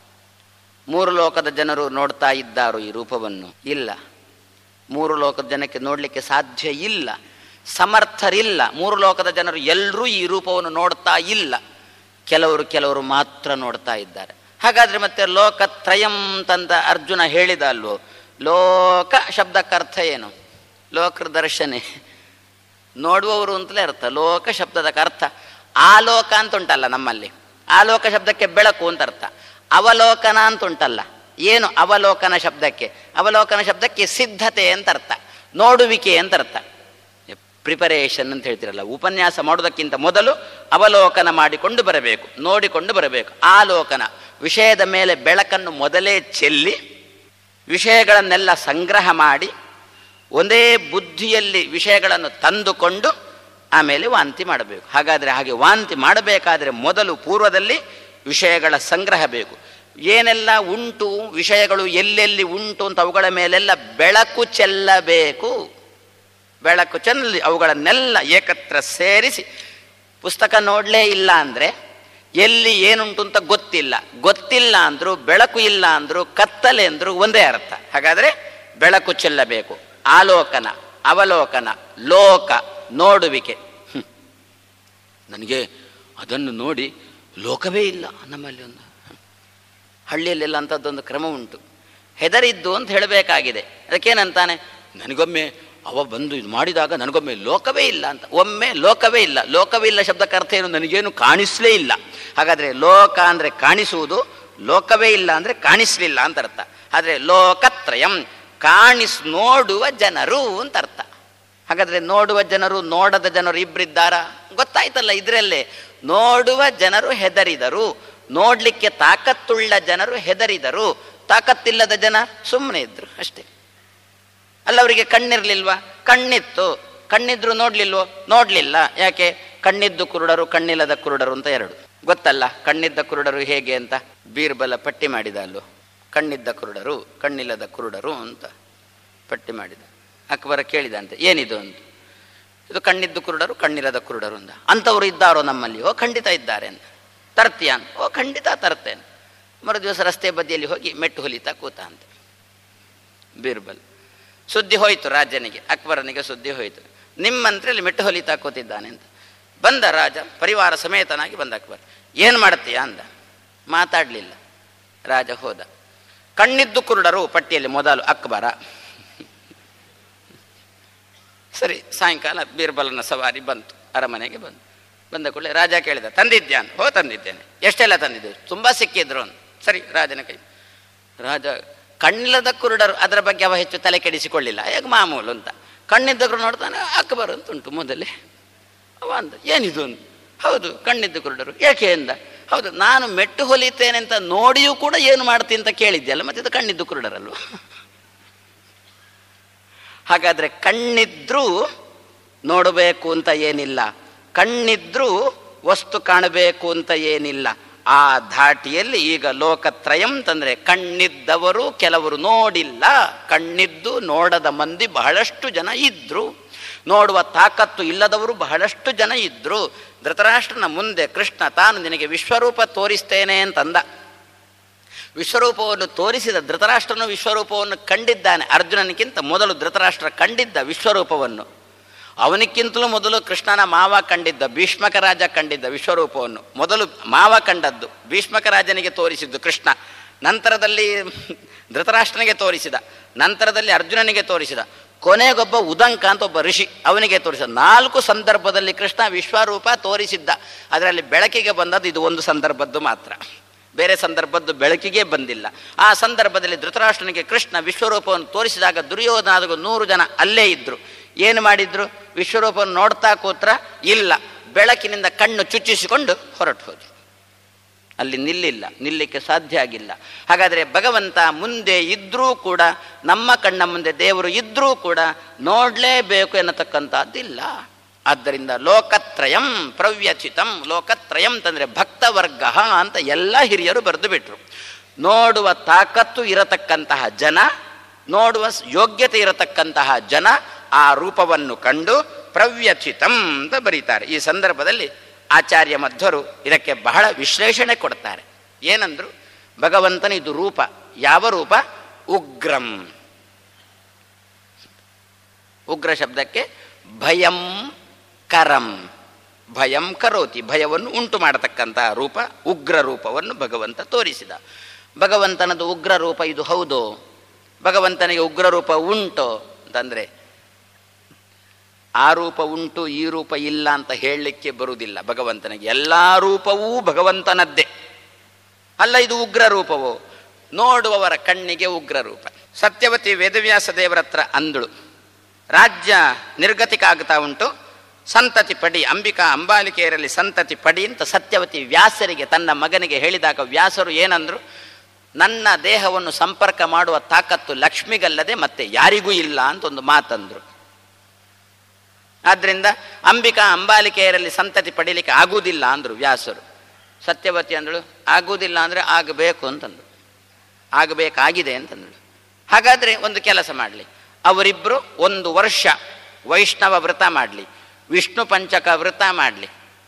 ಮೂರು ಲೋಕದ ಜನರು ನೋಡ್ತಾ ಇದ್ದಾರೋ ಈ ರೂಪವನ್ನು ಇಲ್ಲ ಮೂರು ಲೋಕದ ಜನಕ್ಕೆ ನೋಡಲಿಕ್ಕೆ ಸಾಧ್ಯ ಇಲ್ಲ ಸಮರ್ಥರಿಲ್ಲ ಮೂರು ಲೋಕದ ಜನರು ಎಲ್ಲರೂ ಈ ರೂಪವನ್ನು ನೋಡ್ತಾ ಇಲ್ಲ ಕೆಲವರು ಕೆಲವರು ಮಾತ್ರ ನೋಡ್ತಾ ಇದ್ದಾರೆ ಹಾಗಾದ್ರೆ ಮತ್ತೆ ಲೋಕತ್ರಯಂ ತಂದ ಅರ್ಜುನ ಹೇಳಿದ ಅಲ್ವೋ ಲೋಕ ಶಬ್ದಕ್ಕೆ ಅರ್ಥ ಏನು ಲೋಕರ ದರ್ಶನೆ ನೋಡುವವರು ಅಂತಲೇ ಅರ್ಥ ಲೋಕ ಶಬ್ದದ ಅರ್ಥ ಆಲೋಕ ಅಂತ ಉಂಟಲ್ಲ ನಮ್ಮಲ್ಲಿ ಆಲೋಕ ಶಬ್ದಕ್ಕೆ ಬೆಳಕು ಅಂತ ಅರ್ಥ ಅವಲೋಕನ ಅಂತ ಉಂಟಲ್ಲ ಏನು ಅವಲೋಕನ ಶಬ್ದಕ್ಕೆ ಅವಲೋಕನ ಶಬ್ದಕ್ಕೆ ಸಿದ್ಧತೆ ಅಂತ ಅರ್ಥ ನೋಡುವಿಕೆ ಅಂತ ಅರ್ಥ ಪ್ರಿಪರೇಷನ್ ಅಂತ ಹೇಳ್ತಿರಲ್ಲ ಉಪನ್ಯಾಸ ಮಾಡೋದಕ್ಕಿಂತ ಮೊದಲು ಅವಲೋಕನ ಮಾಡಿಕೊಂಡು ಬರಬೇಕು ನೋಡಿಕೊಂಡು ಬರಬೇಕು ಆಲೋಕನ ವಿಷಯದ ಮೇಲೆ ಬೆಳಕನ್ನು ಮೊದಲೇ ಚೆಲ್ಲಿ ವಿಷಯಗಳನ್ನೆಲ್ಲ ಸಂಗ್ರಹ ಮಾಡಿ ಒಂದೇ ಬುದ್ಧಿಯಲ್ಲಿ ವಿಷಯಗಳನ್ನು ತಂದುಕೊಂಡು ಆಮೇಲೆ ವಾಂತಿ ಮಾಡಬೇಕು ಹಾಗಾದರೆ ಹಾಗೆ ವಾಂತಿ ಮಾಡಬೇಕಾದರೆ ಮೊದಲು ಪೂರ್ವದಲ್ಲಿ ವಿಷಯಗಳ ಸಂಗ್ರಹ ಬೇಕು ಏನೆಲ್ಲ ಉಂಟು ವಿಷಯಗಳು ಎಲ್ಲೆಲ್ಲಿ ಉಂಟು ಅಂತ ಅವುಗಳ ಮೇಲೆಲ್ಲ ಬೆಳಕು ಚೆಲ್ಲಬೇಕು ಬೆಳಕು ಚೆಲ್ಲಿ ಅವುಗಳನ್ನೆಲ್ಲ ಏಕತ್ರ ಸೇರಿಸಿ ಪುಸ್ತಕ ನೋಡಲೇ ಇಲ್ಲ ಅಂದರೆ ಎಲ್ಲಿ ಏನುಂಟು ಅಂತ ಗೊತ್ತಿಲ್ಲ ಗೊತ್ತಿಲ್ಲ ಅಂದ್ರು ಬೆಳಕು ಇಲ್ಲ ಅಂದ್ರು ಕತ್ತಲೆ ಅಂದ್ರು ಒಂದೇ ಅರ್ಥ ಹಾಗಾದರೆ ಬೆಳಕು ಚೆಲ್ಲಬೇಕು ಆಲೋಕನ ಅವಲೋಕನ ಲೋಕ ನೋಡುವಿಕೆ ಹ್ಮ್. ನನಗೆ ಅದನ್ನು ನೋಡಿ ಲೋಕವೇ ಇಲ್ಲ ನಮ್ಮಲ್ಲಿ ಒಂದು ಹಳ್ಳಿಯಲ್ಲೆಲ್ಲ ಅಂಥದ್ದೊಂದು ಕ್ರಮ ಉಂಟು ಹೆದರಿದ್ದು ಅಂತ ಹೇಳಬೇಕಾಗಿದೆ ಅದಕ್ಕೇನಂತಾನೆ ನನಗೊಮ್ಮೆ ಅವ ಬಂದು ಇದು ಮಾಡಿದಾಗ ನನಗೊಮ್ಮೆ ಲೋಕವೇ ಇಲ್ಲ ಅಂತ ಒಮ್ಮೆ ಲೋಕವೇ ಇಲ್ಲ ಲೋಕವೇ ಇಲ್ಲ ಶಬ್ದಕ್ಕೆ ಅರ್ಥ ಏನು ನನಗೇನು ಕಾಣಿಸ್ಲೇ ಇಲ್ಲ ಹಾಗಾದರೆ ಲೋಕ ಅಂದರೆ ಕಾಣಿಸುವುದು ಲೋಕವೇ ಇಲ್ಲ ಅಂದರೆ ಕಾಣಿಸ್ಲಿಲ್ಲ ಅಂತ ಅರ್ಥ ಆದರೆ ಲೋಕತ್ರಯಂ ಕಾಣಿಸ್ ನೋಡುವ ಜನರು ಅಂತ ಅರ್ಥ ಹಾಗಾದರೆ ನೋಡುವ ಜನರು ನೋಡದ ಜನರು ಇಬ್ಬರಿದ್ದಾರ ಗೊತ್ತಾಯ್ತಲ್ಲ ಇದರಲ್ಲೇ ನೋಡುವ ಜನರು ಹೆದರಿದರು ನೋಡಲಿಕ್ಕೆ ತಾಕತ್ತುಳ್ಳ ಜನರು ಹೆದರಿದರು ತಾಕತ್ತಿಲ್ಲದ ಜನ ಸುಮ್ಮನೆ ಇದ್ರು ಅಷ್ಟೇ ಅಲ್ಲ ಅವರಿಗೆ ಕಣ್ಣಿರ್ಲಿಲ್ವಾ ಕಣ್ಣಿತ್ತು ಕಣ್ಣಿದ್ರು ನೋಡ್ಲಿಲ್ವೋ ನೋಡ್ಲಿಲ್ಲ ಯಾಕೆ ಕಣ್ಣಿದ್ದು ಕುರುಡರು ಕಣ್ಣಿಲ್ಲದ ಕುರುಡರು ಅಂತ ಎರಡು ಗೊತ್ತಲ್ಲ ಕಣ್ಣಿದ್ದ ಕುರುಡರು ಹೇಗೆ ಅಂತ ಬೀರ್ಬಲ ಪಟ್ಟಿ ಮಾಡಿದ ಅಲ್ಲೋ ಕಣ್ಣಿದ್ದ ಕುರುಡರು ಕಣ್ಣಿಲ್ಲದ ಕುರುಡರು ಅಂತ ಪಟ್ಟಿ ಮಾಡಿದ ಅಕ್ಬರ ಕೇಳಿದಂತೆ ಏನಿದು ಅಂತ ಇದು ಕಣ್ಣಿದ್ದು ಕುರುಡರು ಕಣ್ಣಿಲ್ಲದ ಕುರುಡರು ಅಂತ ಅಂಥವ್ರು ಇದ್ದಾರೋ ನಮ್ಮಲ್ಲಿ ಓ ಖಂಡಿತ ಇದ್ದಾರೆ ಅಂತ ತರ್ತೀಯ ಅಂತ ಓ ಖಂಡಿತ ತರ್ತೇನೆ ಮರು ದಿವಸ ರಸ್ತೆ ಬದಿಯಲ್ಲಿ ಹೋಗಿ ಮೆಟ್ಟು ಹೊಲಿತಾ ಕೂತ ಅಂತ ಬೀರ್ಬಲ್ ಸುದ್ದಿ ಹೋಯಿತು ರಾಜನಿಗೆ ಅಕ್ಬರನಿಗೆ ಸುದ್ದಿ ಹೋಯಿತು ನಿಮ್ಮ ಮಂತ್ರಿ ಅಲ್ಲಿ ಮೆಟ್ಟು ಹೊಲಿತಾ ಕೂತಿದ್ದಾನೆ ಅಂತ ಬಂದ ರಾಜ ಪರಿವಾರ ಸಮೇತನಾಗಿ ಬಂದ ಅಕ್ಬರ್ ಏನು ಮಾಡ್ತೀಯ ಅಂದ ಮಾತಾಡಲಿಲ್ಲ ರಾಜ ಹೋದ ಕಣ್ಣಿದ್ದು ಕುರುಡರು ಪಟ್ಟಿಯಲ್ಲಿ ಮೊದಲು ಅಕ್ಬರ ಸರಿ ಸಾಯಂಕಾಲ ಬೀರ್ಬಲನ ಸವಾರಿ ಬಂತು ಅರಮನೆಗೆ ಬಂತು ಬಂದ ಕೂಡಲೇ ರಾಜ ಕೇಳಿದ ತಂದಿದ್ಯಾನ್ ಹೋ ತಂದಿದ್ದೇನೆ ಎಷ್ಟೆಲ್ಲ ತಂದಿದ್ದು ತುಂಬ ಸಿಕ್ಕಿದ್ರು ಅಂತ ಸರಿ ರಾಜನ ಕೈ ರಾಜ ಕಣ್ಣಿಲ್ಲದ ಕುರುಡರು ಅದರ ಬಗ್ಗೆ ಅವ ಹೆಚ್ಚು ತಲೆ ಕೆಡಿಸಿಕೊಳ್ಳಿಲ್ಲ ಹೇಗೆ ಮಾಮೂಲು ಅಂತ ಕಣ್ಣಿದ್ದವರು ನೋಡ್ತಾನೆ ಅಕ್ಬರ್ ಅಂತ ಉಂಟು ಮೊದಲೇ ಅವ ಅಂದ ಏನಿದು ಅಂತ ಹೌದು ಕಣ್ಣಿದ್ದ ಕುರುಡರು ಏಕೆ ಎಂದ ಹೌದು ನಾನು ಮೆಟ್ಟು ಹೊಲಿತೇನೆ ಅಂತ ನೋಡಿಯೂ ಕೂಡ ಏನು ಮಾಡ್ತೀನಿ ಅಂತ ಕೇಳಿದ್ಯಲ್ಲ ಮತ್ತೆ ಇದು ಕಣ್ಣಿದ್ದು ಕುರುಡರಲ್ವ ಹಾಗಾದ್ರೆ ಕಣ್ಣಿದ್ರೂ ನೋಡಬೇಕು ಅಂತ ಏನಿಲ್ಲ ಕಣ್ಣಿದ್ರೂ ವಸ್ತು ಕಾಣಬೇಕು ಅಂತ ಏನಿಲ್ಲ ಆ ಧಾಟಿಯಲ್ಲಿ ಈಗ ಲೋಕತ್ರಯಂ ತಂದ್ರೆ ಕಣ್ಣಿದ್ದವರು ಕೆಲವರು ನೋಡಿಲ್ಲ ಕಣ್ಣಿದ್ದು ನೋಡದ ಮಂದಿ ಬಹಳಷ್ಟು ಜನ ಇದ್ರು ನೋಡುವ ತಾಕತ್ತು ಇಲ್ಲದವರು ಬಹಳಷ್ಟು ಜನ ಇದ್ರು ಧೃತರಾಷ್ಟ್ರನ ಮುಂದೆ ಕೃಷ್ಣ ತಾನು ನಿನಗೆ ವಿಶ್ವರೂಪ ತೋರಿಸ್ತೇನೆ ಅಂತಂದ ವಿಶ್ವರೂಪವನ್ನು ತೋರಿಸಿದ ಧೃತರಾಷ್ಟ್ರನು ವಿಶ್ವರೂಪವನ್ನು ಕಂಡಿದ್ದಾನೆ ಅರ್ಜುನನಿಗಿಂತ ಮೊದಲು ಧೃತರಾಷ್ಟ್ರ ಕಂಡಿದ್ದ ವಿಶ್ವರೂಪವನ್ನು ಅವನಿಕ್ಕಿಂತಲೂ ಮೊದಲು ಕೃಷ್ಣನ ಮಾವ ಕಂಡಿದ್ದ ಭೀಷ್ಮಕ ರಾಜ ಕಂಡಿದ್ದ ವಿಶ್ವರೂಪವನ್ನು ಮೊದಲು ಮಾವ ಕಂಡದ್ದು ಭೀಷ್ಮಕ ರಾಜನಿಗೆ ತೋರಿಸಿದ್ದು ಕೃಷ್ಣ ನಂತರದಲ್ಲಿ ಧೃತರಾಷ್ಟ್ರನಿಗೆ ತೋರಿಸಿದ ನಂತರದಲ್ಲಿ ಅರ್ಜುನನಿಗೆ ತೋರಿಸಿದ ಕೊನೆಗೊಬ್ಬ ಉದಂಕ ಅಂತ ಒಬ್ಬ ಋಷಿ ಅವನಿಗೆ ತೋರಿಸಿದ ನಾಲ್ಕು ಸಂದರ್ಭದಲ್ಲಿ ಕೃಷ್ಣ ವಿಶ್ವರೂಪ ತೋರಿಸಿದ್ದ ಅದರಲ್ಲಿ ಬೆಳಕಿಗೆ ಬಂದದ್ದು ಇದು ಒಂದು ಸಂದರ್ಭದ್ದು ಮಾತ್ರ ಬೇರೆ ಸಂದರ್ಭದ್ದು ಬೆಳಕಿಗೆ ಬಂದಿಲ್ಲ ಆ ಸಂದರ್ಭದಲ್ಲಿ ಧೃತರಾಷ್ಟ್ರನಿಗೆ ಕೃಷ್ಣ ವಿಶ್ವರೂಪವನ್ನು ತೋರಿಸಿದಾಗ ದುರ್ಯೋಧನಾದಗೂ ನೂರು ಜನ ಅಲ್ಲೇ ಇದ್ದರು ಏನು ಮಾಡಿದ್ರು ವಿಶ್ವರೂಪವನ್ನು ನೋಡ್ತಾ ಕೂತ್ರ ಇಲ್ಲ ಬೆಳಕಿನಿಂದ ಕಣ್ಣು ಚುಚ್ಚಿಸಿಕೊಂಡು ಹೊರಟು ಹೋದ್ರು ಅಲ್ಲಿ ನಿಲ್ಲಿಲ್ಲ ನಿಲ್ಲಿಕ್ಕೆ ಸಾಧ್ಯ ಆಗಿಲ್ಲ ಹಾಗಾದರೆ ಭಗವಂತ ಮುಂದೆ ಇದ್ರೂ ಕೂಡ ನಮ್ಮ ಕಣ್ಣ ಮುಂದೆ ದೇವರು ಇದ್ರೂ ಕೂಡ ನೋಡಲೇಬೇಕು ಎನ್ನತಕ್ಕಂಥದ್ದಿಲ್ಲ ಆದ್ದರಿಂದ ಲೋಕತ್ರಯಂ ಪ್ರವ್ಯಚಿತಂ ಲೋಕತ್ರಯಂ ತಂದರೆ ಭಕ್ತವರ್ಗ ಅಂತ ಎಲ್ಲ ಹಿರಿಯರು ಬರೆದು ಬಿಟ್ರು ನೋಡುವ ತಾಕತ್ತು ಇರತಕ್ಕಂತಹ ಜನ ನೋಡುವ ಯೋಗ್ಯತೆ ಇರತಕ್ಕಂತಹ ಜನ ಆ ರೂಪವನ್ನು ಕಂಡು ಪ್ರವ್ಯಚಿತಂ ಅಂತ ಬರೀತಾರೆ ಈ ಸಂದರ್ಭದಲ್ಲಿ ಆಚಾರ್ಯ ಮಧ್ವರು ಇದಕ್ಕೆ ಬಹಳ ವಿಶ್ಲೇಷಣೆ ಕೊಡ್ತಾರೆ ಏನಂದ್ರು ಭಗವಂತನ ಇದು ರೂಪ ಯಾವ ರೂಪ ಉಗ್ರಂ ಉಗ್ರ ಶಬ್ದಕ್ಕೆ ಭಯಂ ಕರಂ ಭಯಂ ಕರೋತಿ ಭಯವನ್ನು ಉಂಟು ಮಾಡತಕ್ಕಂತಹ ರೂಪ ಉಗ್ರ ರೂಪವನ್ನು ಭಗವಂತ ತೋರಿಸಿದ ಭಗವಂತನದು ಉಗ್ರ ರೂಪ ಇದು ಹೌದು ಭಗವಂತನಿಗೆ ಉಗ್ರ ರೂಪ ಉಂಟು ಅಂತಂದರೆ ಆ ರೂಪ ಉಂಟು ಈ ರೂಪ ಇಲ್ಲ ಅಂತ ಹೇಳಲಿಕ್ಕೆ ಬರುವುದಿಲ್ಲ ಭಗವಂತನಿಗೆ ಎಲ್ಲ ರೂಪವೂ ಭಗವಂತನದ್ದೇ ಅಲ್ಲ ಇದು ಉಗ್ರ ರೂಪವೋ ನೋಡುವವರ ಕಣ್ಣಿಗೆ ಉಗ್ರ ರೂಪ ಸತ್ಯವತಿ ವೇದವ್ಯಾಸ ದೇವರ ಹತ್ರ ಅಂದಳು ರಾಜ್ಯ ನಿರ್ಗತಿಕ ಆಗ್ತಾ ಉಂಟು ಸಂತತಿ ಪಡಿ ಅಂಬಿಕಾ ಅಂಬಾಲಿಕೆಯರಲ್ಲಿ ಸಂತತಿ ಪಡಿ ಅಂತ ಸತ್ಯವತಿ ವ್ಯಾಸರಿಗೆ ತನ್ನ ಮಗನಿಗೆ ಹೇಳಿದಾಗ ವ್ಯಾಸರು ಏನಂದ್ರು ನನ್ನ ದೇಹವನ್ನು ಸಂಪರ್ಕ ಮಾಡುವ ತಾಕತ್ತು ಲಕ್ಷ್ಮಿಗಲ್ಲದೆ ಮತ್ತೆ ಯಾರಿಗೂ ಇಲ್ಲ ಅಂತ ಒಂದು ಮಾತಂದ್ರು ಆದ್ದರಿಂದ ಅಂಬಿಕಾ ಅಂಬಾಲಿಕೆಯರಲ್ಲಿ ಸಂತತಿ ಪಡೀಲಿಕ್ಕೆ ಆಗುವುದಿಲ್ಲ ಅಂದರು ವ್ಯಾಸರು ಸತ್ಯವತಿ ಅಂದಳು ಆಗುವುದಿಲ್ಲ ಅಂದರೆ ಆಗಬೇಕು ಅಂತಂದ್ರು ಆಗಬೇಕಾಗಿದೆ ಅಂತಂದಳು ಹಾಗಾದರೆ ಒಂದು ಕೆಲಸ ಮಾಡಲಿ ಅವರಿಬ್ಬರು ಒಂದು ವರ್ಷ ವೈಷ್ಣವ ವ್ರತ ಮಾಡಲಿ ವಿಷ್ಣು ಪಂಚಕ ವ್ರತ ಮಾಡಲಿ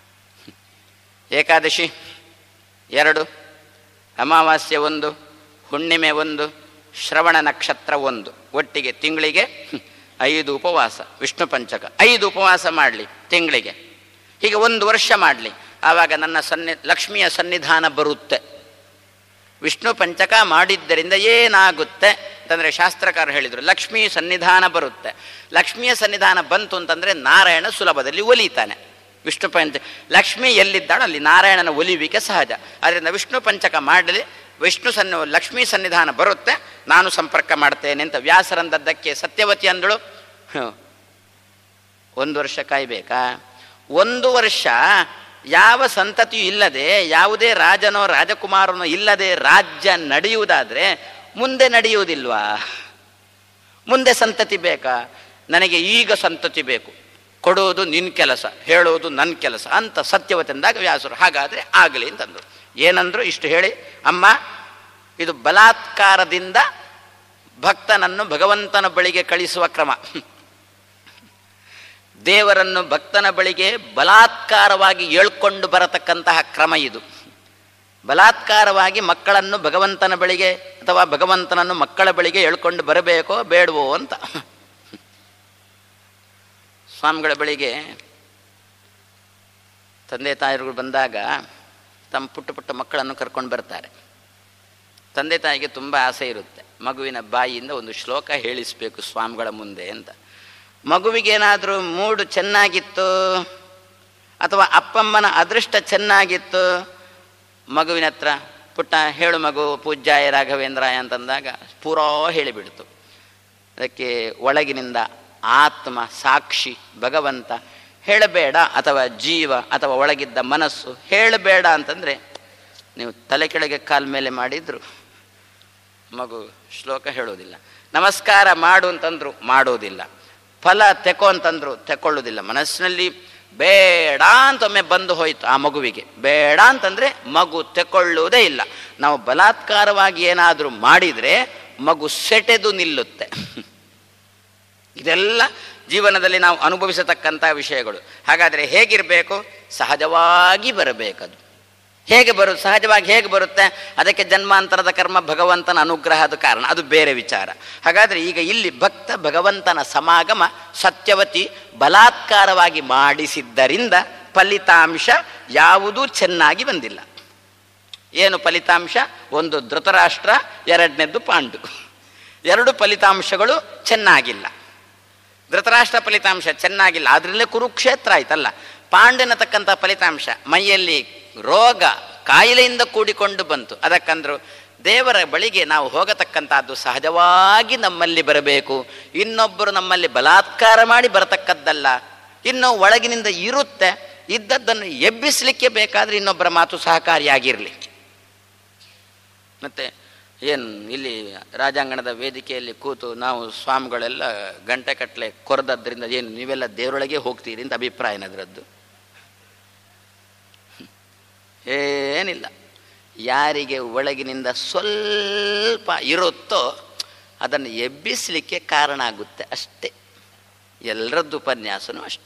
ಏಕಾದಶಿ ಎರಡು ಅಮಾವಾಸ್ಯೆ ಒಂದು ಹುಣ್ಣಿಮೆ ಒಂದು ಶ್ರವಣ ನಕ್ಷತ್ರ ಒಂದು ಒಟ್ಟಿಗೆ ತಿಂಗಳಿಗೆ ಐದು ಉಪವಾಸ ವಿಷ್ಣು ಪಂಚಕ ಐದು ಉಪವಾಸ ಮಾಡಲಿ ತಿಂಗಳಿಗೆ ಹೀಗೆ ಒಂದು ವರ್ಷ ಮಾಡಲಿ ಆವಾಗ ನನ್ನ ಸನ್ನಿ ಲಕ್ಷ್ಮಿಯ ಸನ್ನಿಧಾನ ಬರುತ್ತೆ ವಿಷ್ಣು ಪಂಚಕ ಮಾಡಿದ್ದರಿಂದ ಏನಾಗುತ್ತೆ ಅಂತಂದರೆ ಶಾಸ್ತ್ರಕಾರ ಹೇಳಿದರು ಲಕ್ಷ್ಮೀ ಸನ್ನಿಧಾನ ಬರುತ್ತೆ ಲಕ್ಷ್ಮಿಯ ಸನ್ನಿಧಾನ ಬಂತು ಅಂತಂದರೆ ನಾರಾಯಣ ಸುಲಭದಲ್ಲಿ ಒಲಿತಾನೆ ವಿಷ್ಣು ಪಂಚ ಲಕ್ಷ್ಮಿ ಎಲ್ಲಿದ್ದಾಳೋ ಅಲ್ಲಿ ನಾರಾಯಣನ ಒಲಿವಿಕೆ ಸಹಜ ಆದ್ದರಿಂದ ವಿಷ್ಣು ಪಂಚಕ ಮಾಡಲಿ ವಿಷ್ಣು ಸನ್ನಿ ಲಕ್ಷ್ಮೀ ಸನ್ನಿಧಾನ ಬರುತ್ತೆ ನಾನು ಸಂಪರ್ಕ ಮಾಡ್ತೇನೆ ಅಂತ ವ್ಯಾಸರಂದದ್ದಕ್ಕೆ ಸತ್ಯವತಿ ಅಂದಳು ಹ್ಞೂ ಒಂದು ವರ್ಷ ಕಾಯ್ಬೇಕಾ ಒಂದು ವರ್ಷ ಯಾವ ಸಂತತಿಯೂ ಇಲ್ಲದೆ ಯಾವುದೇ ರಾಜನೋ ರಾಜಕುಮಾರನೋ ಇಲ್ಲದೆ ರಾಜ್ಯ ನಡೆಯುವುದಾದರೆ ಮುಂದೆ ನಡೆಯುವುದಿಲ್ವಾ ಮುಂದೆ ಸಂತತಿ ಬೇಕಾ ನನಗೆ ಈಗ ಸಂತತಿ ಬೇಕು ಕೊಡೋದು ನಿನ್ನ ಕೆಲಸ ಹೇಳೋದು ನನ್ನ ಕೆಲಸ ಅಂತ ಸತ್ಯವತೆಂದಾಗ ವ್ಯಾಸರು ಹಾಗಾದರೆ ಆಗಲಿ ಅಂತಂದರು ಏನಂದ್ರು ಇಷ್ಟು ಹೇಳಿ ಅಮ್ಮ ಇದು ಬಲಾತ್ಕಾರದಿಂದ ಭಕ್ತನನ್ನು ಭಗವಂತನ ಬಳಿಗೆ ಕಳಿಸುವ ಕ್ರಮ ದೇವರನ್ನು ಭಕ್ತನ ಬಳಿಗೆ ಬಲಾತ್ಕಾರವಾಗಿ ಏಳ್ಕೊಂಡು ಬರತಕ್ಕಂತಹ ಕ್ರಮ ಇದು ಬಲಾತ್ಕಾರವಾಗಿ ಮಕ್ಕಳನ್ನು ಭಗವಂತನ ಬಳಿಗೆ ಅಥವಾ ಭಗವಂತನನ್ನು ಮಕ್ಕಳ ಬಳಿಗೆ ಎಳ್ಕೊಂಡು ಬರಬೇಕೋ ಬೇಡವೋ ಅಂತ ಸ್ವಾಮಿಗಳ ಬಳಿಗೆ ತಂದೆ ತಾಯಿಗಳು ಬಂದಾಗ ತಮ್ಮ ಪುಟ್ಟ ಪುಟ್ಟ ಮಕ್ಕಳನ್ನು ಕರ್ಕೊಂಡು ಬರ್ತಾರೆ ತಂದೆ ತಾಯಿಗೆ ತುಂಬ ಆಸೆ ಇರುತ್ತೆ ಮಗುವಿನ ಬಾಯಿಯಿಂದ ಒಂದು ಶ್ಲೋಕ ಹೇಳಿಸ್ಬೇಕು ಸ್ವಾಮಿಗಳ ಮುಂದೆ ಅಂತ ಮಗುವಿಗೇನಾದರೂ ಮೂಡು ಚೆನ್ನಾಗಿತ್ತು ಅಥವಾ ಅಪ್ಪಮ್ಮನ ಅದೃಷ್ಟ ಚೆನ್ನಾಗಿತ್ತು ಮಗುವಿನ ಹತ್ರ ಪುಟ್ಟ ಹೇಳು ಮಗು ಪೂಜ್ಯಾಯ ರಾಘವೇಂದ್ರಾಯ ಅಂತಂದಾಗ ಪೂರಾ ಹೇಳಿಬಿಡ್ತು ಅದಕ್ಕೆ ಒಳಗಿನಿಂದ ಆತ್ಮ ಸಾಕ್ಷಿ ಭಗವಂತ ಹೇಳಬೇಡ ಅಥವಾ ಜೀವ ಅಥವಾ ಒಳಗಿದ್ದ ಮನಸ್ಸು ಹೇಳಬೇಡ ಅಂತಂದರೆ ನೀವು ತಲೆ ಕೆಳಗೆ ಕಾಲ ಮೇಲೆ ಮಾಡಿದ್ರು ಮಗು ಶ್ಲೋಕ ಹೇಳೋದಿಲ್ಲ ನಮಸ್ಕಾರ ಮಾಡು ಅಂತಂದ್ರು ಮಾಡೋದಿಲ್ಲ ಫಲ ತೆಕೋ ಅಂತಂದ್ರು ತೆಕೊಳ್ಳೋದಿಲ್ಲ ಮನಸ್ಸಿನಲ್ಲಿ ಬೇಡ ಅಂತ ಒಮ್ಮೆ ಬಂದು ಹೋಯ್ತು ಆ ಮಗುವಿಗೆ ಬೇಡ ಅಂತಂದ್ರೆ ಮಗು ತೆಕೊಳ್ಳುವುದೇ ಇಲ್ಲ ನಾವು ಬಲಾತ್ಕಾರವಾಗಿ ಏನಾದರೂ ಮಾಡಿದರೆ ಮಗು ಸೆಟೆದು ನಿಲ್ಲುತ್ತೆ ಇದೆಲ್ಲ ಜೀವನದಲ್ಲಿ ನಾವು ಅನುಭವಿಸತಕ್ಕಂಥ ವಿಷಯಗಳು ಹಾಗಾದರೆ ಹೇಗಿರಬೇಕು ಸಹಜವಾಗಿ ಬರಬೇಕದು ಹೇಗೆ ಬರು ಸಹಜವಾಗಿ ಹೇಗೆ ಬರುತ್ತೆ ಅದಕ್ಕೆ ಜನ್ಮಾಂತರದ ಕರ್ಮ ಭಗವಂತನ ಅನುಗ್ರಹದ ಕಾರಣ ಅದು ಬೇರೆ ವಿಚಾರ ಹಾಗಾದರೆ ಈಗ ಇಲ್ಲಿ ಭಕ್ತ ಭಗವಂತನ ಸಮಾಗಮ ಸತ್ಯವತಿ ಬಲಾತ್ಕಾರವಾಗಿ ಮಾಡಿಸಿದ್ದರಿಂದ ಫಲಿತಾಂಶ ಯಾವುದೂ ಚೆನ್ನಾಗಿ ಬಂದಿಲ್ಲ ಏನು ಫಲಿತಾಂಶ ಒಂದು ಧೃತರಾಷ್ಟ್ರ ಎರಡನೇದ್ದು ಪಾಂಡು ಎರಡು ಫಲಿತಾಂಶಗಳು ಚೆನ್ನಾಗಿಲ್ಲ ಧೃತರಾಷ್ಟ್ರ ಫಲಿತಾಂಶ ಚೆನ್ನಾಗಿಲ್ಲ ಅದರಲ್ಲೇ ಕುರುಕ್ಷೇತ್ರ ಆಯ್ತಲ್ಲ ಪಾಂಡನತಕ್ಕಂಥ ಫಲಿತಾಂಶ ಮೈಯಲ್ಲಿ ರೋಗ ಕಾಯಿಲೆಯಿಂದ ಕೂಡಿಕೊಂಡು ಬಂತು ಅದಕ್ಕಂದ್ರು ದೇವರ ಬಳಿಗೆ ನಾವು ಹೋಗತಕ್ಕಂಥದ್ದು ಸಹಜವಾಗಿ ನಮ್ಮಲ್ಲಿ ಬರಬೇಕು ಇನ್ನೊಬ್ಬರು ನಮ್ಮಲ್ಲಿ ಬಲಾತ್ಕಾರ ಮಾಡಿ ಬರತಕ್ಕದ್ದಲ್ಲ ಇನ್ನು ಒಳಗಿನಿಂದ ಇರುತ್ತೆ ಇದ್ದದ್ದನ್ನು ಎಬ್ಬಿಸಲಿಕ್ಕೆ ಬೇಕಾದರೆ ಇನ್ನೊಬ್ಬರ ಮಾತು ಸಹಕಾರಿಯಾಗಿರಲಿ ಮತ್ತು ಏನು ಇಲ್ಲಿ ರಾಜಾಂಗಣದ ವೇದಿಕೆಯಲ್ಲಿ ಕೂತು ನಾವು ಸ್ವಾಮಿಗಳೆಲ್ಲ ಗಂಟೆ ಕಟ್ಟಲೆ ಕೊರೆದದ್ರಿಂದ ಏನು ನೀವೆಲ್ಲ ದೇವರೊಳಗೆ ಹೋಗ್ತೀರಿ ಅಂತ ಅಭಿಪ್ರಾಯ ಅದರದ್ದು ಏನಿಲ್ಲ ಯಾರಿಗೆ ಒಳಗಿನಿಂದ ಸ್ವಲ್ಪ ಇರುತ್ತೋ ಅದನ್ನು ಎಬ್ಬಿಸಲಿಕ್ಕೆ ಕಾರಣ ಆಗುತ್ತೆ ಅಷ್ಟೇ ಎಲ್ಲರದ್ದು ಉಪನ್ಯಾಸನೂ ಅಷ್ಟೆ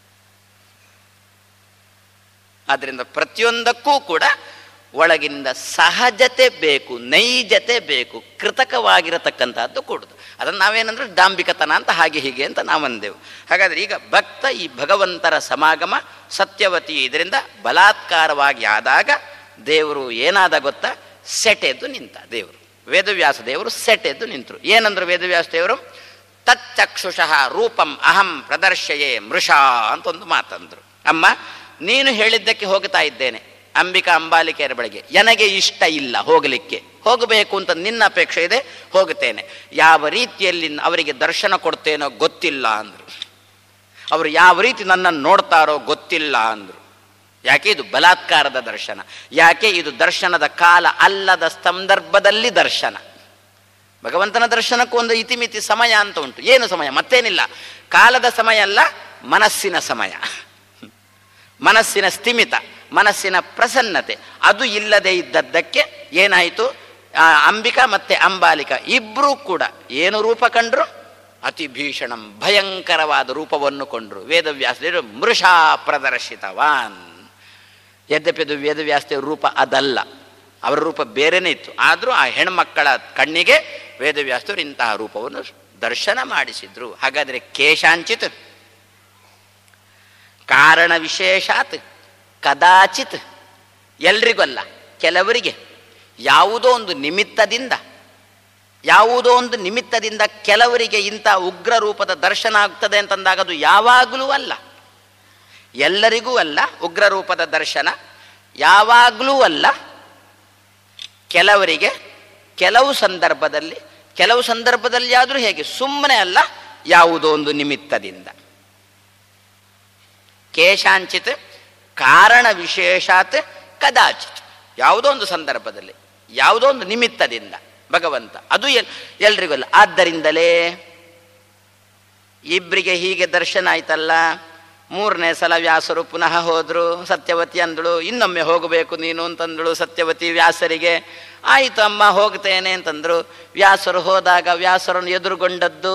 ಆದ್ದರಿಂದ ಪ್ರತಿಯೊಂದಕ್ಕೂ ಕೂಡ ಒಳಗಿನಿಂದ ಸಹಜತೆ ಬೇಕು ನೈಜತೆ ಬೇಕು ಕೃತಕವಾಗಿರತಕ್ಕಂಥದ್ದು ಕೂಡುದು ಅದನ್ನು ನಾವೇನಂದ್ರೆ ಡಾಂಬಿಕತನ ಅಂತ ಹಾಗೆ ಹೀಗೆ ಅಂತ ನಾವಂದೆವು ಹಾಗಾದರೆ ಈಗ ಭಕ್ತ ಈ ಭಗವಂತರ ಸಮಾಗಮ ಸತ್ಯವತಿ ಇದರಿಂದ ಬಲಾತ್ಕಾರವಾಗಿ ಆದಾಗ ದೇವರು ಏನಾದ ಗೊತ್ತಾ ಸೆಟೆದ್ದು ನಿಂತ ದೇವರು ವೇದವ್ಯಾಸ ದೇವರು ಸೆಟೆದ್ದು ನಿಂತರು ಏನಂದ್ರು ವೇದವ್ಯಾಸ ದೇವರು ತಚ್ಚಕ್ಷುಷಃ ರೂಪಂ ಅಹಂ ಪ್ರದರ್ಶಯೇ ಮೃಷಾ ಅಂತ ಒಂದು ಮಾತಂದ್ರು ಅಮ್ಮ ನೀನು ಹೇಳಿದ್ದಕ್ಕೆ ಹೋಗ್ತಾ ಇದ್ದೇನೆ ಅಂಬಿಕಾ ಅಂಬಾಲಿಕೆಯರ ಬಳಿಗೆ ನನಗೆ ಇಷ್ಟ ಇಲ್ಲ ಹೋಗಲಿಕ್ಕೆ ಹೋಗಬೇಕು ಅಂತ ನಿನ್ನ ಅಪೇಕ್ಷೆ ಇದೆ ಹೋಗುತ್ತೇನೆ ಯಾವ ರೀತಿಯಲ್ಲಿ ಅವರಿಗೆ ದರ್ಶನ ಕೊಡ್ತೇನೋ ಗೊತ್ತಿಲ್ಲ ಅಂದರು ಅವರು ಯಾವ ರೀತಿ ನನ್ನನ್ನು ನೋಡ್ತಾರೋ ಗೊತ್ತಿಲ್ಲ ಅಂದರು ಯಾಕೆ ಇದು ಬಲಾತ್ಕಾರದ ದರ್ಶನ ಯಾಕೆ ಇದು ದರ್ಶನದ ಕಾಲ ಅಲ್ಲದ ಸಂದರ್ಭದಲ್ಲಿ ದರ್ಶನ ಭಗವಂತನ ದರ್ಶನಕ್ಕೂ ಒಂದು ಇತಿಮಿತಿ ಸಮಯ ಅಂತ ಉಂಟು ಏನು ಸಮಯ ಮತ್ತೇನಿಲ್ಲ ಕಾಲದ ಸಮಯ ಅಲ್ಲ ಮನಸ್ಸಿನ ಸಮಯ ಮನಸ್ಸಿನ ಸ್ಥಿಮಿತ ಮನಸ್ಸಿನ ಪ್ರಸನ್ನತೆ ಅದು ಇಲ್ಲದೆ ಇದ್ದದ್ದಕ್ಕೆ ಏನಾಯಿತು ಅಂಬಿಕಾ ಮತ್ತೆ ಅಂಬಾಲಿಕ ಇಬ್ಬರೂ ಕೂಡ ಏನು ರೂಪ ಕಂಡ್ರು ಅತಿ ಭೀಷಣಂ ಭಯಂಕರವಾದ ರೂಪವನ್ನು ಕೊಂಡ್ರು ವೇದವ್ಯಾಸದೇವರು ಮೃಷಾ ಪ್ರದರ್ಶಿತವಾನ್ ಯದ್ಯಪಿ ಅದು ವೇದವ್ಯಾಸದೇವ್ರ ರೂಪ ಅದಲ್ಲ ಅವರ ರೂಪ ಬೇರೆನೇ ಇತ್ತು ಆದರೂ ಆ ಹೆಣ್ಮಕ್ಕಳ ಕಣ್ಣಿಗೆ ವೇದವ್ಯಾಸದೇವರು ಇಂತಹ ರೂಪವನ್ನು ದರ್ಶನ ಮಾಡಿಸಿದ್ರು ಹಾಗಾದರೆ ಕೇಶಾಂಚಿತ್ ಕಾರಣ ವಿಶೇಷಾತ್ ಕದಾಚಿತ್ ಎಲ್ರಿಗಲ್ಲ ಕೆಲವರಿಗೆ ಯಾವುದೋ ಒಂದು ನಿಮಿತ್ತದಿಂದ ಯಾವುದೋ ಒಂದು ನಿಮಿತ್ತದಿಂದ ಕೆಲವರಿಗೆ ಇಂಥ ಉಗ್ರ ರೂಪದ ದರ್ಶನ ಆಗ್ತದೆ ಅಂತಂದಾಗ ಅದು ಯಾವಾಗಲೂ ಅಲ್ಲ ಎಲ್ಲರಿಗೂ ಅಲ್ಲ ಉಗ್ರ ರೂಪದ ದರ್ಶನ ಯಾವಾಗಲೂ ಅಲ್ಲ ಕೆಲವರಿಗೆ ಕೆಲವು ಸಂದರ್ಭದಲ್ಲಿ ಕೆಲವು ಸಂದರ್ಭದಲ್ಲಿ ಆದರೂ ಹೇಗೆ ಸುಮ್ಮನೆ ಅಲ್ಲ ಯಾವುದೋ ಒಂದು ನಿಮಿತ್ತದಿಂದ ಕೇಶಾಂಚಿತ್ ಕಾರಣ ವಿಶೇಷಾತ್ ಕದಾಚಿತ್ ಯಾವುದೋ ಒಂದು ಸಂದರ್ಭದಲ್ಲಿ ಯಾವುದೋ ಒಂದು ನಿಮಿತ್ತದಿಂದ ಭಗವಂತ ಅದು ಎಲ್ ಎಲ್ರಿಗಲ್ಲ ಆದ್ದರಿಂದಲೇ ಇಬ್ಬರಿಗೆ ಹೀಗೆ ದರ್ಶನ ಆಯ್ತಲ್ಲ ಮೂರನೇ ಸಲ ವ್ಯಾಸರು ಪುನಃ ಹೋದರು ಸತ್ಯವತಿ ಅಂದಳು ಇನ್ನೊಮ್ಮೆ ಹೋಗಬೇಕು ನೀನು ಅಂತಂದಳು ಸತ್ಯವತಿ ವ್ಯಾಸರಿಗೆ ಆಯಿತು ಅಮ್ಮ ಹೋಗ್ತೇನೆ ಅಂತಂದರು ವ್ಯಾಸರು ಹೋದಾಗ ವ್ಯಾಸರನ್ನು ಎದುರುಗೊಂಡದ್ದು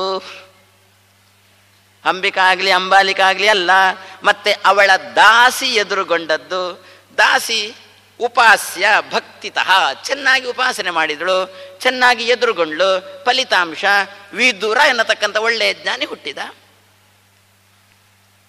ಅಂಬಿಕಾ ಆಗಲಿ ಅಂಬಾಲಿಕಾ ಆಗಲಿ ಅಲ್ಲ ಮತ್ತೆ ಅವಳ ದಾಸಿ ಎದುರುಗೊಂಡದ್ದು ದಾಸಿ ಉಪಾಸ್ಯ ಭಕ್ತಿತಃ ಚೆನ್ನಾಗಿ ಉಪಾಸನೆ ಮಾಡಿದಳು ಚೆನ್ನಾಗಿ ಎದುರುಗೊಂಡ್ಳು ಫಲಿತಾಂಶ ವಿದುರ ಎನ್ನತಕ್ಕಂಥ ಒಳ್ಳೆಯ ಜ್ಞಾನಿ ಹುಟ್ಟಿದ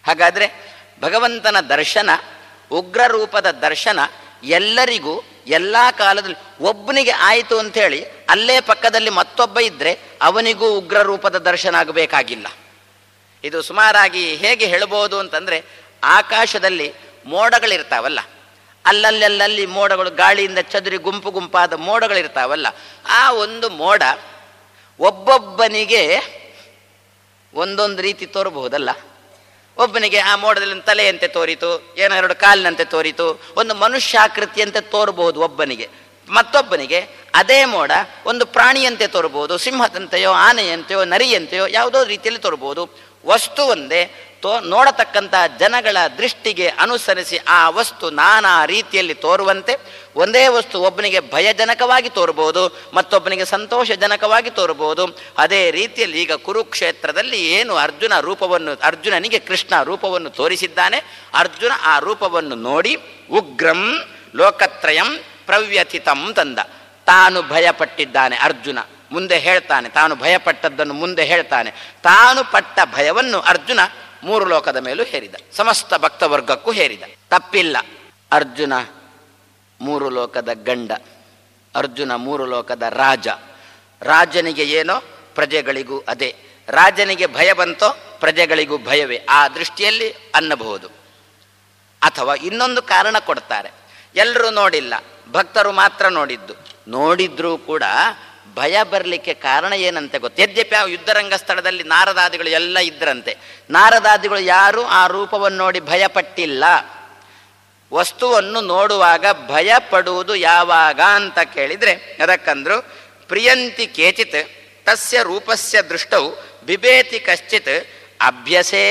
ಹಾಗಾದರೆ ಭಗವಂತನ ದರ್ಶನ ಉಗ್ರ ರೂಪದ ದರ್ಶನ ಎಲ್ಲರಿಗೂ ಎಲ್ಲ ಕಾಲದಲ್ಲಿ ಒಬ್ಬನಿಗೆ ಆಯಿತು ಅಂಥೇಳಿ ಅಲ್ಲೇ ಪಕ್ಕದಲ್ಲಿ ಮತ್ತೊಬ್ಬ ಇದ್ದರೆ ಅವನಿಗೂ ಉಗ್ರ ರೂಪದ ದರ್ಶನ ಆಗಬೇಕಾಗಿಲ್ಲ ಇದು ಸುಮಾರಾಗಿ ಹೇಗೆ ಹೇಳ್ಬೋದು ಅಂತಂದರೆ ಆಕಾಶದಲ್ಲಿ ಮೋಡಗಳಿರ್ತಾವಲ್ಲ ಅಲ್ಲಲ್ಲಲ್ಲಿ ಮೋಡಗಳು ಗಾಳಿಯಿಂದ ಚದುರಿ ಗುಂಪು ಗುಂಪಾದ ಮೋಡಗಳಿರ್ತಾವಲ್ಲ ಆ ಒಂದು ಮೋಡ ಒಬ್ಬೊಬ್ಬನಿಗೆ ಒಂದೊಂದು ರೀತಿ ತೋರಬಹುದಲ್ಲ ಒಬ್ಬನಿಗೆ ಆ ಮೋಡದಲ್ಲಿ ಒಂದು ತಲೆಯಂತೆ ತೋರಿತು ಏನೋ ಎರಡು ಕಾಲಿನಂತೆ ತೋರಿತು ಒಂದು ಮನುಷ್ಯಾಕೃತಿಯಂತೆ ತೋರಬಹುದು ಒಬ್ಬನಿಗೆ ಮತ್ತೊಬ್ಬನಿಗೆ ಅದೇ ಮೋಡ ಒಂದು ಪ್ರಾಣಿಯಂತೆ ತೋರಬಹುದು ಸಿಂಹದಂತೆಯೋ ಆನೆಯಂತೆಯೋ ನರಿಯಂತೆಯೋ ಯಾವುದೋ ರೀತಿಯಲ್ಲಿ ತೋರಬಹುದು ವಸ್ತು ಒಂದೇ ತೋ ನೋಡತಕ್ಕಂಥ ಜನಗಳ ದೃಷ್ಟಿಗೆ ಅನುಸರಿಸಿ ಆ ವಸ್ತು ನಾನಾ ರೀತಿಯಲ್ಲಿ ತೋರುವಂತೆ ಒಂದೇ ವಸ್ತು ಒಬ್ಬನಿಗೆ ಭಯಜನಕವಾಗಿ ತೋರಬಹುದು ಮತ್ತೊಬ್ಬನಿಗೆ ಸಂತೋಷಜನಕವಾಗಿ ತೋರಬಹುದು ಅದೇ ರೀತಿಯಲ್ಲಿ ಈಗ ಕುರುಕ್ಷೇತ್ರದಲ್ಲಿ ಏನು ಅರ್ಜುನ ರೂಪವನ್ನು ಅರ್ಜುನನಿಗೆ ಕೃಷ್ಣ ರೂಪವನ್ನು ತೋರಿಸಿದ್ದಾನೆ ಅರ್ಜುನ ಆ ರೂಪವನ್ನು ನೋಡಿ ಉಗ್ರಂ ಲೋಕತ್ರಯಂ ಪ್ರವ್ಯಥಿತಂ ತಂದ ತಾನು ಭಯಪಟ್ಟಿದ್ದಾನೆ ಅರ್ಜುನ ಮುಂದೆ ಹೇಳ್ತಾನೆ ತಾನು ಭಯಪಟ್ಟದ್ದನ್ನು ಮುಂದೆ ಹೇಳ್ತಾನೆ ತಾನು ಪಟ್ಟ ಭಯವನ್ನು ಅರ್ಜುನ ಮೂರು ಲೋಕದ ಮೇಲೂ ಹೇರಿದ ಸಮಸ್ತ ಭಕ್ತವರ್ಗಕ್ಕೂ ಹೇರಿದ ತಪ್ಪಿಲ್ಲ ಅರ್ಜುನ ಮೂರು ಲೋಕದ ಗಂಡ ಅರ್ಜುನ ಮೂರು ಲೋಕದ ರಾಜ ರಾಜನಿಗೆ ಏನೋ ಪ್ರಜೆಗಳಿಗೂ ಅದೇ ರಾಜನಿಗೆ ಭಯ ಬಂತೋ ಪ್ರಜೆಗಳಿಗೂ ಭಯವೇ ಆ ದೃಷ್ಟಿಯಲ್ಲಿ ಅನ್ನಬಹುದು ಅಥವಾ ಇನ್ನೊಂದು ಕಾರಣ ಕೊಡ್ತಾರೆ ಎಲ್ಲರೂ ನೋಡಿಲ್ಲ ಭಕ್ತರು ಮಾತ್ರ ನೋಡಿದ್ದು ನೋಡಿದ್ರೂ ಕೂಡ ಭಯ ಬರಲಿಕ್ಕೆ ಕಾರಣ ಏನಂತೆ ಗೊತ್ತು ಯದ್ಯಪಿ ಆ ಯುದ್ಧರಂಗ ಸ್ಥಳದಲ್ಲಿ ನಾರದಾದಿಗಳು ಎಲ್ಲ ಇದ್ರಂತೆ ನಾರದಾದಿಗಳು ಯಾರು ಆ ರೂಪವನ್ನು ನೋಡಿ ಭಯಪಟ್ಟಿಲ್ಲ ವಸ್ತುವನ್ನು ನೋಡುವಾಗ ಭಯ ಪಡುವುದು ಯಾವಾಗ ಅಂತ ಕೇಳಿದರೆ ಅದಕ್ಕಂದ್ರು ಪ್ರಿಯಂತಿ ಕೇಚಿತ್ ತಸ್ಯ ರೂಪಸ್ಯ ದೃಷ್ಟವು ಬಿಬೇತಿ ಕಶ್ಚಿತ್ ಅಭ್ಯಸೇ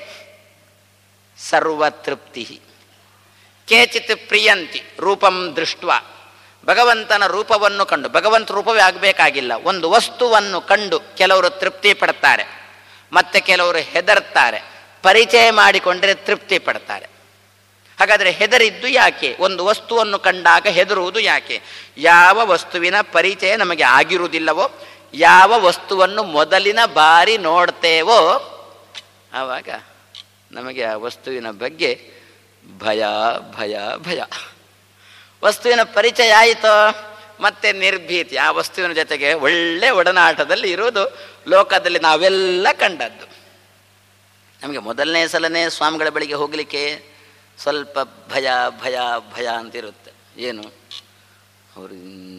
ಸರ್ವತೃಪ್ತಿ ಕೇಚಿತ್ ಪ್ರಿಯಂತಿ ರೂಪಂ ದೃಷ್ಟ ಭಗವಂತನ ರೂಪವನ್ನು ಕಂಡು ಭಗವಂತ ರೂಪವೇ ಆಗಬೇಕಾಗಿಲ್ಲ ಒಂದು ವಸ್ತುವನ್ನು ಕಂಡು ಕೆಲವರು ತೃಪ್ತಿ ಪಡ್ತಾರೆ ಮತ್ತೆ ಕೆಲವರು ಹೆದರ್ತಾರೆ ಪರಿಚಯ ಮಾಡಿಕೊಂಡ್ರೆ ತೃಪ್ತಿ ಪಡ್ತಾರೆ ಹಾಗಾದರೆ ಹೆದರಿದ್ದು ಯಾಕೆ ಒಂದು ವಸ್ತುವನ್ನು ಕಂಡಾಗ ಹೆದರುವುದು ಯಾಕೆ ಯಾವ ವಸ್ತುವಿನ ಪರಿಚಯ ನಮಗೆ ಆಗಿರುವುದಿಲ್ಲವೋ ಯಾವ ವಸ್ತುವನ್ನು ಮೊದಲಿನ ಬಾರಿ ನೋಡ್ತೇವೋ ಆವಾಗ ನಮಗೆ ಆ ವಸ್ತುವಿನ ಬಗ್ಗೆ ಭಯ ಭಯ ಭಯ ವಸ್ತುವಿನ ಪರಿಚಯ ಆಯಿತೋ ಮತ್ತೆ ನಿರ್ಭೀತಿ ಆ ವಸ್ತುವಿನ ಜೊತೆಗೆ ಒಳ್ಳೆ ಒಡನಾಟದಲ್ಲಿ ಇರುವುದು ಲೋಕದಲ್ಲಿ ನಾವೆಲ್ಲ ಕಂಡದ್ದು ನಮಗೆ ಮೊದಲನೇ ಸಲನೇ ಸ್ವಾಮಿಗಳ ಬಳಿಗೆ ಹೋಗಲಿಕ್ಕೆ ಸ್ವಲ್ಪ ಭಯ ಭಯ ಭಯ ಅಂತಿರುತ್ತೆ ಏನು ಅವರು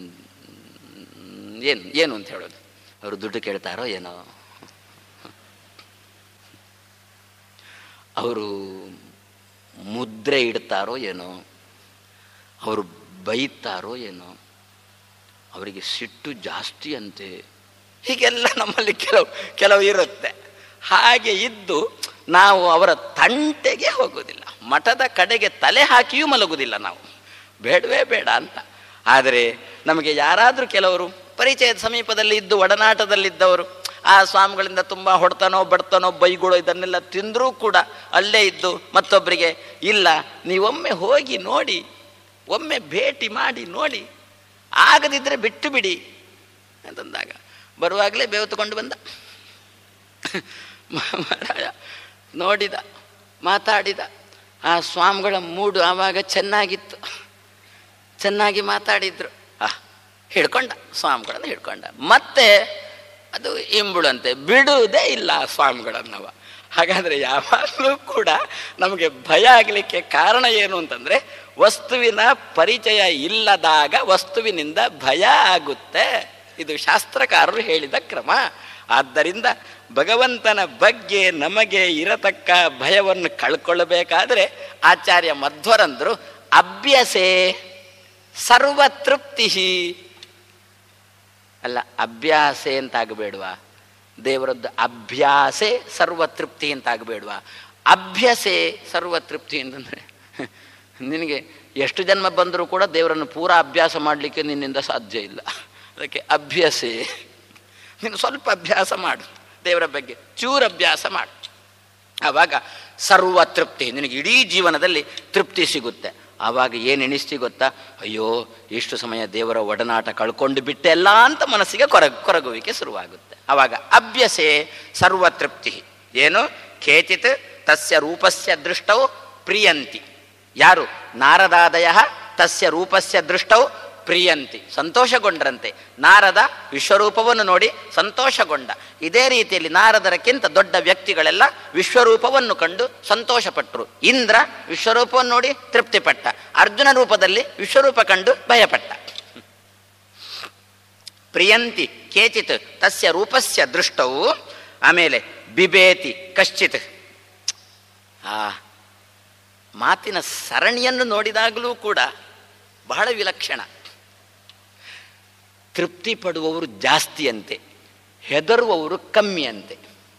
ಏನು ಏನು ಅಂತ ಹೇಳೋದು ಅವರು ದುಡ್ಡು ಕೇಳ್ತಾರೋ ಏನೋ ಅವರು ಮುದ್ರೆ ಇಡ್ತಾರೋ ಏನೋ ಅವರು ಬೈತಾರೋ ಏನೋ ಅವರಿಗೆ ಸಿಟ್ಟು ಜಾಸ್ತಿ ಅಂತೆ ಹೀಗೆಲ್ಲ ನಮ್ಮಲ್ಲಿ ಕೆಲವು ಕೆಲವು ಇರುತ್ತೆ ಹಾಗೆ ಇದ್ದು ನಾವು ಅವರ ತಂಟೆಗೆ ಹೋಗೋದಿಲ್ಲ ಮಠದ ಕಡೆಗೆ ತಲೆ ಹಾಕಿಯೂ ಮಲಗುವುದಿಲ್ಲ ನಾವು ಬೇಡವೇ ಬೇಡ ಅಂತ ಆದರೆ ನಮಗೆ ಯಾರಾದರೂ ಕೆಲವರು ಪರಿಚಯದ ಸಮೀಪದಲ್ಲಿ ಇದ್ದು ಒಡನಾಟದಲ್ಲಿದ್ದವರು ಆ ಸ್ವಾಮಿಗಳಿಂದ ತುಂಬ ಹೊಡ್ತಾನೋ ಬಡ್ತಾನೋ ಬೈಗಳೋ ಇದನ್ನೆಲ್ಲ ತಿಂದರೂ ಕೂಡ ಅಲ್ಲೇ ಇದ್ದು ಮತ್ತೊಬ್ಬರಿಗೆ ಇಲ್ಲ ನೀವೊಮ್ಮೆ ಹೋಗಿ ನೋಡಿ ಒಮ್ಮೆ ಭೇಟಿ ಮಾಡಿ ನೋಡಿ ಆಗದಿದ್ದರೆ ಬಿಟ್ಟು ಬಿಡಿ ಅಂತಂದಾಗ ಬರುವಾಗಲೇ ಬೇವತ್ತುಕೊಂಡು ಬಂದ ಮಹಾರಾಜ ನೋಡಿದ ಮಾತಾಡಿದ ಆ ಸ್ವಾಮಿಗಳ ಮೂಡು ಆವಾಗ ಚೆನ್ನಾಗಿತ್ತು ಚೆನ್ನಾಗಿ ಮಾತಾಡಿದ್ರು ಆ ಹಿಡ್ಕೊಂಡ ಸ್ವಾಮಿಗಳನ್ನು ಹಿಡ್ಕೊಂಡ ಮತ್ತೆ ಅದು ಇಂಬುಳಂತೆ ಬಿಡುವುದೇ ಇಲ್ಲ ಆ ಸ್ವಾಮಿಗಳನ್ನವ ಹಾಗಾದರೆ ಯಾವಾಗಲೂ ಕೂಡ ನಮಗೆ ಭಯ ಆಗಲಿಕ್ಕೆ ಕಾರಣ ಏನು ಅಂತಂದರೆ ವಸ್ತುವಿನ ಪರಿಚಯ ಇಲ್ಲದಾಗ ವಸ್ತುವಿನಿಂದ ಭಯ ಆಗುತ್ತೆ ಇದು ಶಾಸ್ತ್ರಕಾರರು ಹೇಳಿದ ಕ್ರಮ ಆದ್ದರಿಂದ ಭಗವಂತನ ಬಗ್ಗೆ ನಮಗೆ ಇರತಕ್ಕ ಭಯವನ್ನು ಕಳ್ಕೊಳ್ಳಬೇಕಾದ್ರೆ ಆಚಾರ್ಯ ಮಧ್ವರಂದರು ಅಭ್ಯಸೆ ಸರ್ವತೃಪ್ತಿ ಅಲ್ಲ ಅಭ್ಯಾಸೆ ಅಂತ ಆಗಬೇಡ್ವಾ ದೇವರದ್ದು ಅಭ್ಯಾಸೆ ಸರ್ವತೃಪ್ತಿ ಅಂತ ಆಗಬೇಡ್ವಾ ಅಭ್ಯಸೆ ಸರ್ವತೃಪ್ತಿ ಅಂತಂದರೆ ನಿನಗೆ ಎಷ್ಟು ಜನ್ಮ ಬಂದರೂ ಕೂಡ ದೇವರನ್ನು ಪೂರ ಅಭ್ಯಾಸ ಮಾಡಲಿಕ್ಕೆ ನಿನ್ನಿಂದ ಸಾಧ್ಯ ಇಲ್ಲ ಅದಕ್ಕೆ ಅಭ್ಯಾಸೆ ನೀನು ಸ್ವಲ್ಪ ಅಭ್ಯಾಸ ಮಾಡು ದೇವರ ಬಗ್ಗೆ ಚೂರು ಅಭ್ಯಾಸ ಮಾಡು ಆವಾಗ ಸರ್ವ ತೃಪ್ತಿ ನಿನಗೆ ಇಡೀ ಜೀವನದಲ್ಲಿ ತೃಪ್ತಿ ಸಿಗುತ್ತೆ ಆವಾಗ ಏನು ಎಣಿಸ್ತಿ ಗೊತ್ತಾ ಅಯ್ಯೋ ಇಷ್ಟು ಸಮಯ ದೇವರ ಒಡನಾಟ ಕಳ್ಕೊಂಡು ಬಿಟ್ಟೆಲ್ಲ ಅಂತ ಮನಸ್ಸಿಗೆ ಕೊರಗ ಕೊರಗುವಿಕೆ ಶುರುವಾಗುತ್ತೆ ಆವಾಗ ಅಭ್ಯಸೆ ಸರ್ವ ತೃಪ್ತಿ ಏನು ಖೇಚಿತ್ ತಸ್ಯ ರೂಪಸ್ಯ ದೃಷ್ಟೌ ಪ್ರಿಯಂತಿ ಯಾರು ನಾರದಾದಯ ತಸ್ಯ ರೂಪಸ್ಯ ದೃಷ್ಟೌ ಪ್ರಿಯಂತಿ ಸಂತೋಷಗೊಂಡ್ರಂತೆ ನಾರದ ವಿಶ್ವರೂಪವನ್ನು ನೋಡಿ ಸಂತೋಷಗೊಂಡ ಇದೇ ರೀತಿಯಲ್ಲಿ ನಾರದರಕ್ಕಿಂತ ದೊಡ್ಡ ವ್ಯಕ್ತಿಗಳೆಲ್ಲ ವಿಶ್ವರೂಪವನ್ನು ಕಂಡು ಸಂತೋಷಪಟ್ಟರು ಇಂದ್ರ ವಿಶ್ವರೂಪವನ್ನು ನೋಡಿ ತೃಪ್ತಿಪಟ್ಟ ಅರ್ಜುನ ರೂಪದಲ್ಲಿ ವಿಶ್ವರೂಪ ಕಂಡು ಭಯಪಟ್ಟ ಪ್ರಿಯಂತಿ ಕೇಚಿತ್ ತಸ್ಯ ರೂಪಸ್ಯ ದೃಷ್ಟವು ಆಮೇಲೆ ಬಿಬೇತಿ ಕಶ್ಚಿತ್ ಆ ಮಾತಿನ ಸರಣಿಯನ್ನು ನೋಡಿದಾಗಲೂ ಕೂಡ ಬಹಳ ವಿಲಕ್ಷಣ ತೃಪ್ತಿ ಪಡುವವರು ಜಾಸ್ತಿ ಅಂತೆ ಹೆದರುವವರು ಕಮ್ಮಿ ಅಂತೆ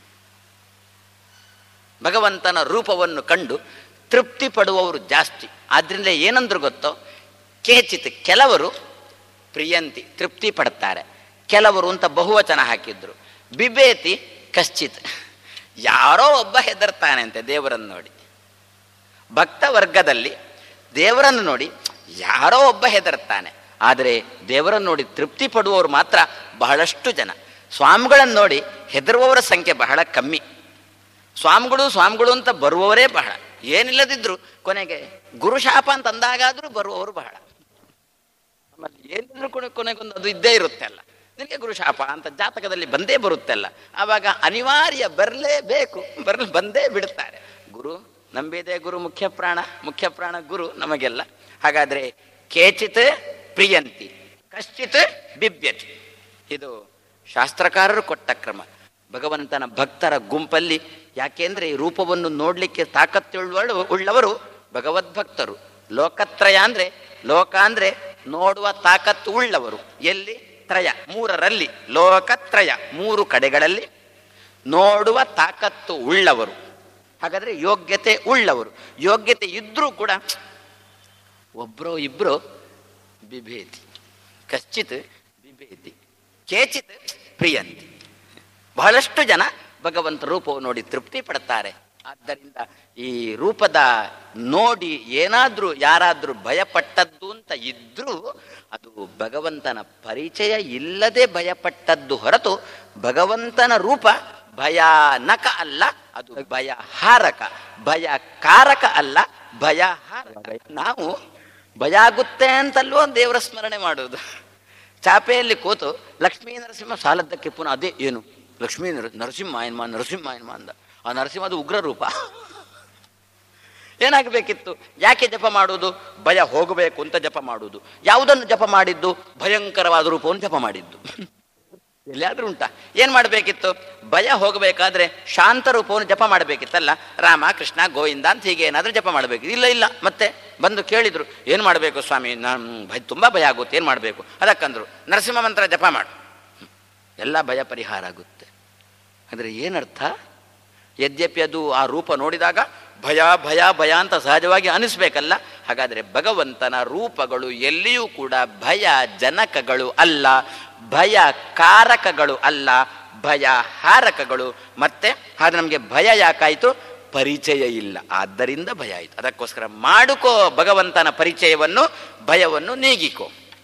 ಭಗವಂತನ ರೂಪವನ್ನು ಕಂಡು ತೃಪ್ತಿ ಪಡುವವರು ಜಾಸ್ತಿ ಆದ್ರಿಂದ ಏನಂದ್ರು ಗೊತ್ತೋ ಕೇಚಿತ್ ಕೆಲವರು ಪ್ರಿಯಂತಿ ತೃಪ್ತಿ ಪಡ್ತಾರೆ ಕೆಲವರು ಅಂತ ಬಹುವಚನ ಹಾಕಿದ್ರು ಬಿಬೇತಿ ಕಶ್ಚಿತ್ ಯಾರೋ ಒಬ್ಬ ಹೆದರ್ತಾನೆ ಅಂತೆ ದೇವರನ್ನು ನೋಡಿ ಭಕ್ತ ವರ್ಗದಲ್ಲಿ ದೇವರನ್ನು ನೋಡಿ ಯಾರೋ ಒಬ್ಬ ಹೆದರ್ತಾನೆ ಆದರೆ ದೇವರನ್ನು ನೋಡಿ ತೃಪ್ತಿ ಪಡುವವರು ಮಾತ್ರ ಬಹಳಷ್ಟು ಜನ ಸ್ವಾಮಿಗಳನ್ನು ನೋಡಿ ಹೆದರುವವರ ಸಂಖ್ಯೆ ಬಹಳ ಕಮ್ಮಿ ಸ್ವಾಮಿಗಳು ಸ್ವಾಮಿಗಳು ಅಂತ ಬರುವವರೇ ಬಹಳ ಏನಿಲ್ಲದಿದ್ರು ಕೊನೆಗೆ ಗುರುಶಾಪ ಅಂತ ಅಂದಾಗಾದ್ರೂ ಬರುವವರು ಬಹಳ ನಮ್ಮಲ್ಲಿ ಏನಿದ್ರು ಕೊನೆ ಕೊನೆಗೊಂದು ಅದು ಇದ್ದೇ ಇರುತ್ತೆ ಅಲ್ಲ ನಿನಗೆ ಗುರುಶಾಪ ಅಂತ ಜಾತಕದಲ್ಲಿ ಬಂದೇ ಬರುತ್ತಲ್ಲ ಆವಾಗ ಅನಿವಾರ್ಯ ಬರಲೇಬೇಕು ಬರಲು ಬಂದೇ ಬಿಡುತ್ತಾರೆ ಗುರು ನಂಬಿದೆ ಗುರು ಮುಖ್ಯ ಪ್ರಾಣ ಮುಖ್ಯ ಪ್ರಾಣ ಗುರು ನಮಗೆಲ್ಲ ಹಾಗಾದ್ರೆ ಕೇಚಿತ್ ಪ್ರಿಯಂತಿ ಕಶ್ಚಿತ್ ಬಿಬ್ಯತಿ ಇದು ಶಾಸ್ತ್ರಕಾರರು ಕೊಟ್ಟ ಕ್ರಮ ಭಗವಂತನ ಭಕ್ತರ ಗುಂಪಲ್ಲಿ ಯಾಕೆಂದ್ರೆ ಈ ರೂಪವನ್ನು ನೋಡ್ಲಿಕ್ಕೆ ತಾಕತ್ತುಳ್ಳವರು ಉಳ್ಳವರು ಭಗವದ್ಭಕ್ತರು ಲೋಕತ್ರಯ ಅಂದ್ರೆ ಲೋಕ ಅಂದ್ರೆ ನೋಡುವ ತಾಕತ್ತು ಉಳ್ಳವರು ಎಲ್ಲಿ ತ್ರಯ ಮೂರರಲ್ಲಿ ಲೋಕತ್ರಯ ಮೂರು ಕಡೆಗಳಲ್ಲಿ ನೋಡುವ ತಾಕತ್ತು ಉಳ್ಳವರು ಹಾಗಾದ್ರೆ ಯೋಗ್ಯತೆ ಉಳ್ಳವರು ಯೋಗ್ಯತೆ ಇದ್ರೂ ಕೂಡ ಒಬ್ರೋ ಇಬ್ರು ಬಿಭೇತಿ ಕಶ್ಚಿತ್ ಬಿಭೇತಿ ಕೇಚಿತ್ ಪ್ರಿಯಂತಿ ಬಹಳಷ್ಟು ಜನ ಭಗವಂತ ರೂಪವು ನೋಡಿ ತೃಪ್ತಿ ಪಡ್ತಾರೆ ಆದ್ದರಿಂದ ಈ ರೂಪದ ನೋಡಿ ಏನಾದ್ರೂ ಯಾರಾದ್ರೂ ಭಯಪಟ್ಟದ್ದು ಅಂತ ಇದ್ರೂ ಅದು ಭಗವಂತನ ಪರಿಚಯ ಇಲ್ಲದೆ ಭಯಪಟ್ಟದ್ದು ಹೊರತು ಭಗವಂತನ ರೂಪ ಭಯಾನಕ ಅಲ್ಲ ಅದು ಭಯಹಾರಕ ಭಯಕಾರಕ ಅಲ್ಲ ಭಯಹಾರಕ ನಾವು ಭಯ ಆಗುತ್ತೆ ಅಂತಲ್ವೋ ದೇವರ ಸ್ಮರಣೆ ಮಾಡುವುದು ಚಾಪೆಯಲ್ಲಿ ಕೂತು ಲಕ್ಷ್ಮೀ ನರಸಿಂಹ ಸಾಲದ್ದಕ್ಕೆ ಪುನಃ ಅದೇ ಏನು ಲಕ್ಷ್ಮೀ ನರ ನರಸಿಂಹ ಎನ್ಮ ನರಸಿಂಹ ಎನ್ಮ ಅಂದ ಆ ನರಸಿಂಹದು ಉಗ್ರ ರೂಪ ಏನಾಗಬೇಕಿತ್ತು ಯಾಕೆ ಜಪ ಮಾಡುವುದು ಭಯ ಹೋಗಬೇಕು ಅಂತ ಜಪ ಮಾಡುವುದು ಯಾವುದನ್ನು ಜಪ ಮಾಡಿದ್ದು ಭಯಂಕರವಾದ ರೂಪವನ್ನು ಜಪ ಮಾಡಿದ್ದು ಎಲ್ಲಿಯಾದ್ರೂ ಉಂಟಾ ಏನ್ ಮಾಡಬೇಕಿತ್ತು ಭಯ ಹೋಗಬೇಕಾದ್ರೆ ಶಾಂತ ರೂಪವನ್ನು ಜಪ ಮಾಡಬೇಕಿತ್ತಲ್ಲ ರಾಮ ಕೃಷ್ಣ ಗೋವಿಂದ ಅಂತ ಹೀಗೆ ಏನಾದ್ರೂ ಜಪ ಮಾಡಬೇಕು ಇಲ್ಲ ಇಲ್ಲ ಮತ್ತೆ ಬಂದು ಕೇಳಿದ್ರು ಏನು ಮಾಡಬೇಕು ಸ್ವಾಮಿ ನಾನು ಭಯ ತುಂಬಾ ಭಯ ಆಗುತ್ತೆ ಏನು ಮಾಡಬೇಕು ಅದಕ್ಕಂದ್ರು ನರಸಿಂಹ ಮಂತ್ರ ಜಪ ಮಾಡು ಎಲ್ಲ ಭಯ ಪರಿಹಾರ ಆಗುತ್ತೆ ಅಂದರೆ ಏನರ್ಥ ಯದ್ಯಪಿ ಅದು ಆ ರೂಪ ನೋಡಿದಾಗ ಭಯ ಭಯ ಭಯ ಅಂತ ಸಹಜವಾಗಿ ಅನಿಸ್ಬೇಕಲ್ಲ ಹಾಗಾದರೆ ಭಗವಂತನ ರೂಪಗಳು ಎಲ್ಲಿಯೂ ಕೂಡ ಭಯ ಜನಕಗಳು ಅಲ್ಲ ಭಯ ಕಾರಕಗಳು ಅಲ್ಲ ಭಯ ಹಾರಕಗಳು ಮತ್ತೆ ಹಾಗೆ ನಮಗೆ ಭಯ ಯಾಕಾಯಿತು ಪರಿಚಯ ಇಲ್ಲ ಆದ್ದರಿಂದ ಭಯ ಆಯಿತು ಅದಕ್ಕೋಸ್ಕರ ಮಾಡುಕೋ ಭಗವಂತನ ಪರಿಚಯವನ್ನು ಭಯವನ್ನು ನೀಗಿಕೋ